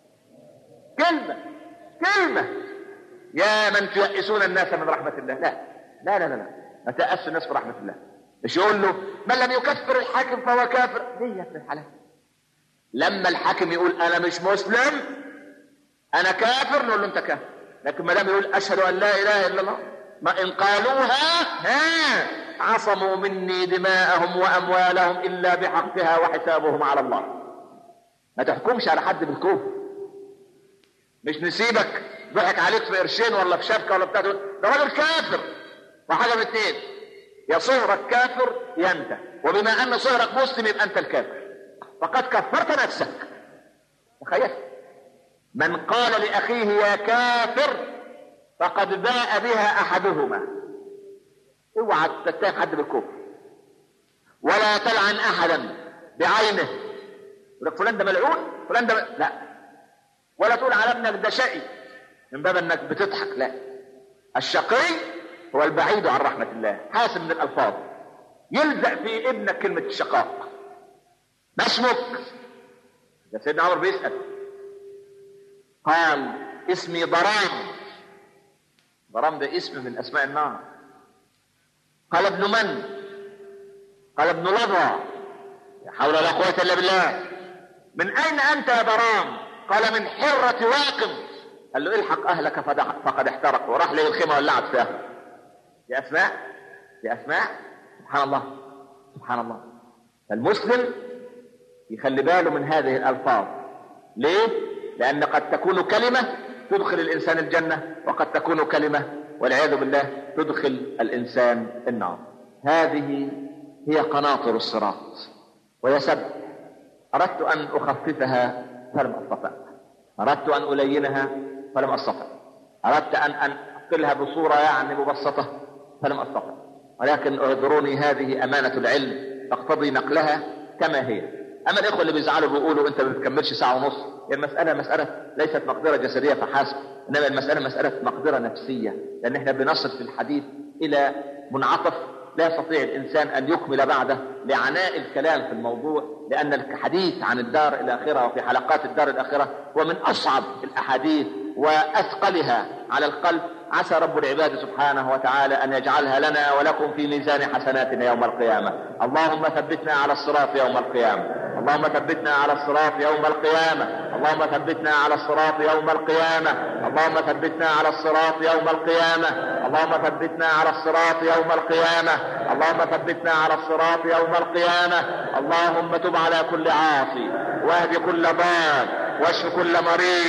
كلمة كلمة يا من تيأسون الناس من رحمة الله لا لا لا لا, لا. ما تأس الناس في رحمة الله مش يقول له من لم يكفر الحاكم فهو كافر ليه يا ابن الحلال لما الحاكم يقول أنا مش مسلم أنا كافر نقول له أنت كافر لكن ما دام يقول أشهد أن لا إله إلا الله ما إن قالوها ها عصموا مني دماءهم وأموالهم إلا بحقها وحسابهم على الله ما تحكمش على حد بالكفر مش نسيبك ضحك عليك في قرشين ولا في شبكة ولا بتاع ده راجل كافر وحاجة من اتنين يا صهرك كافر يا انت وبما ان صهرك مسلم يبقى انت الكافر فقد كفرت نفسك تخيل من قال لأخيه يا كافر فقد باء بها أحدهما اوعى تتهم حد بالكفر ولا تلعن أحدا بعينه يقول لك فلان ده ملعون فلان ده م... لا ولا تقول على ابنك ده شقي من باب انك بتضحك لا الشقي هو البعيد عن رحمة الله حاسب من الألفاظ يلزق في ابنك كلمة الشقاء ما اسمك ده سيدنا عمر بيسأل قال اسمي ضرام ضرام ده اسم من اسماء النار قال ابن من قال ابن لظى لا حول ولا قوة الا بالله من اين انت يا ضرام قال من حرة واقم قال له الحق اهلك فقد احترق وراح لي الخيمة ولعت فيها دي اسماء دي اسماء سبحان الله سبحان الله فالمسلم يخلي باله من هذه الالفاظ ليه لأن قد تكون كلمة تدخل الإنسان الجنة وقد تكون كلمة والعياذ بالله تدخل الإنسان النار هذه هي قناطر الصراط ويا سب أردت أن أخففها فلم أستطع أردت أن ألينها فلم أستطع أردت أن أن أقلها بصورة يعني مبسطة فلم أستطع ولكن اعذروني هذه أمانة العلم تقتضي نقلها كما هي اما الاخوه اللي بيزعلوا بيقولوا انت ما بتكملش ساعه ونص هي المساله مساله ليست مقدره جسديه فحسب انما المساله مساله مقدره نفسيه لان احنا بنصل في الحديث الى منعطف لا يستطيع الانسان ان يكمل بعده لعناء الكلام في الموضوع لان الحديث عن الدار الاخره وفي حلقات الدار الاخره هو من اصعب الاحاديث واثقلها على القلب عسى رب العباد سبحانه وتعالى ان يجعلها لنا ولكم في ميزان حسناتنا يوم القيامه اللهم ثبتنا على الصراط يوم القيامه اللهم ثبتنا على الصراط يوم القيامه اللهم ثبتنا على الصراط يوم القيامه اللهم ثبتنا على الصراط يوم القيامه اللهم ثبتنا على الصراط يوم القيامه اللهم ثبتنا على الصراط يوم القيامه اللهم تب على كل عاصي واهد كل ضال واشف كل مريض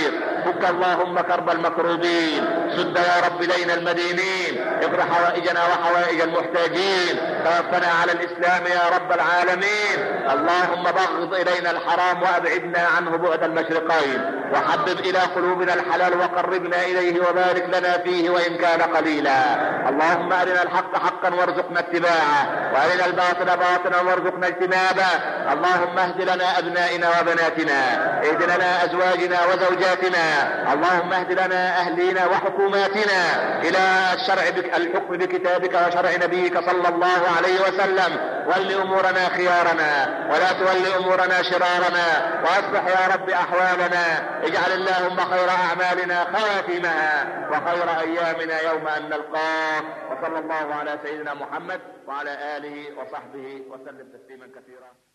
فك اللهم كرب المكروبين سد يا رب لينا المدينين اقض حوائجنا وحوائج المحتاجين توفنا على الاسلام يا رب العالمين اللهم بغض الينا الحرام وابعدنا عنه بعد المشرقين وحبب الى قلوبنا الحلال وقربنا اليه وبارك لنا فيه وان كان قليلا اللهم ارنا الحق حقا وارزقنا اتباعه وارنا الباطل باطلا وارزقنا اجتنابه اللهم اهد لنا ابنائنا وبناتنا اهد لنا ازواجنا وزوجاتنا اللهم اهد لنا اهلينا وحكوماتنا الى الشرع بك الحكم بكتابك وشرع نبيك صلى الله عليه وسلم ول امورنا خيارنا ولا تول امورنا شرارنا واصلح يا رب احوالنا اجعل اللهم خير اعمالنا خواتمها وخير ايامنا يوم ان نلقاه وصلى الله على سيدنا محمد وعلى اله وصحبه وسلم تسليما كثيرا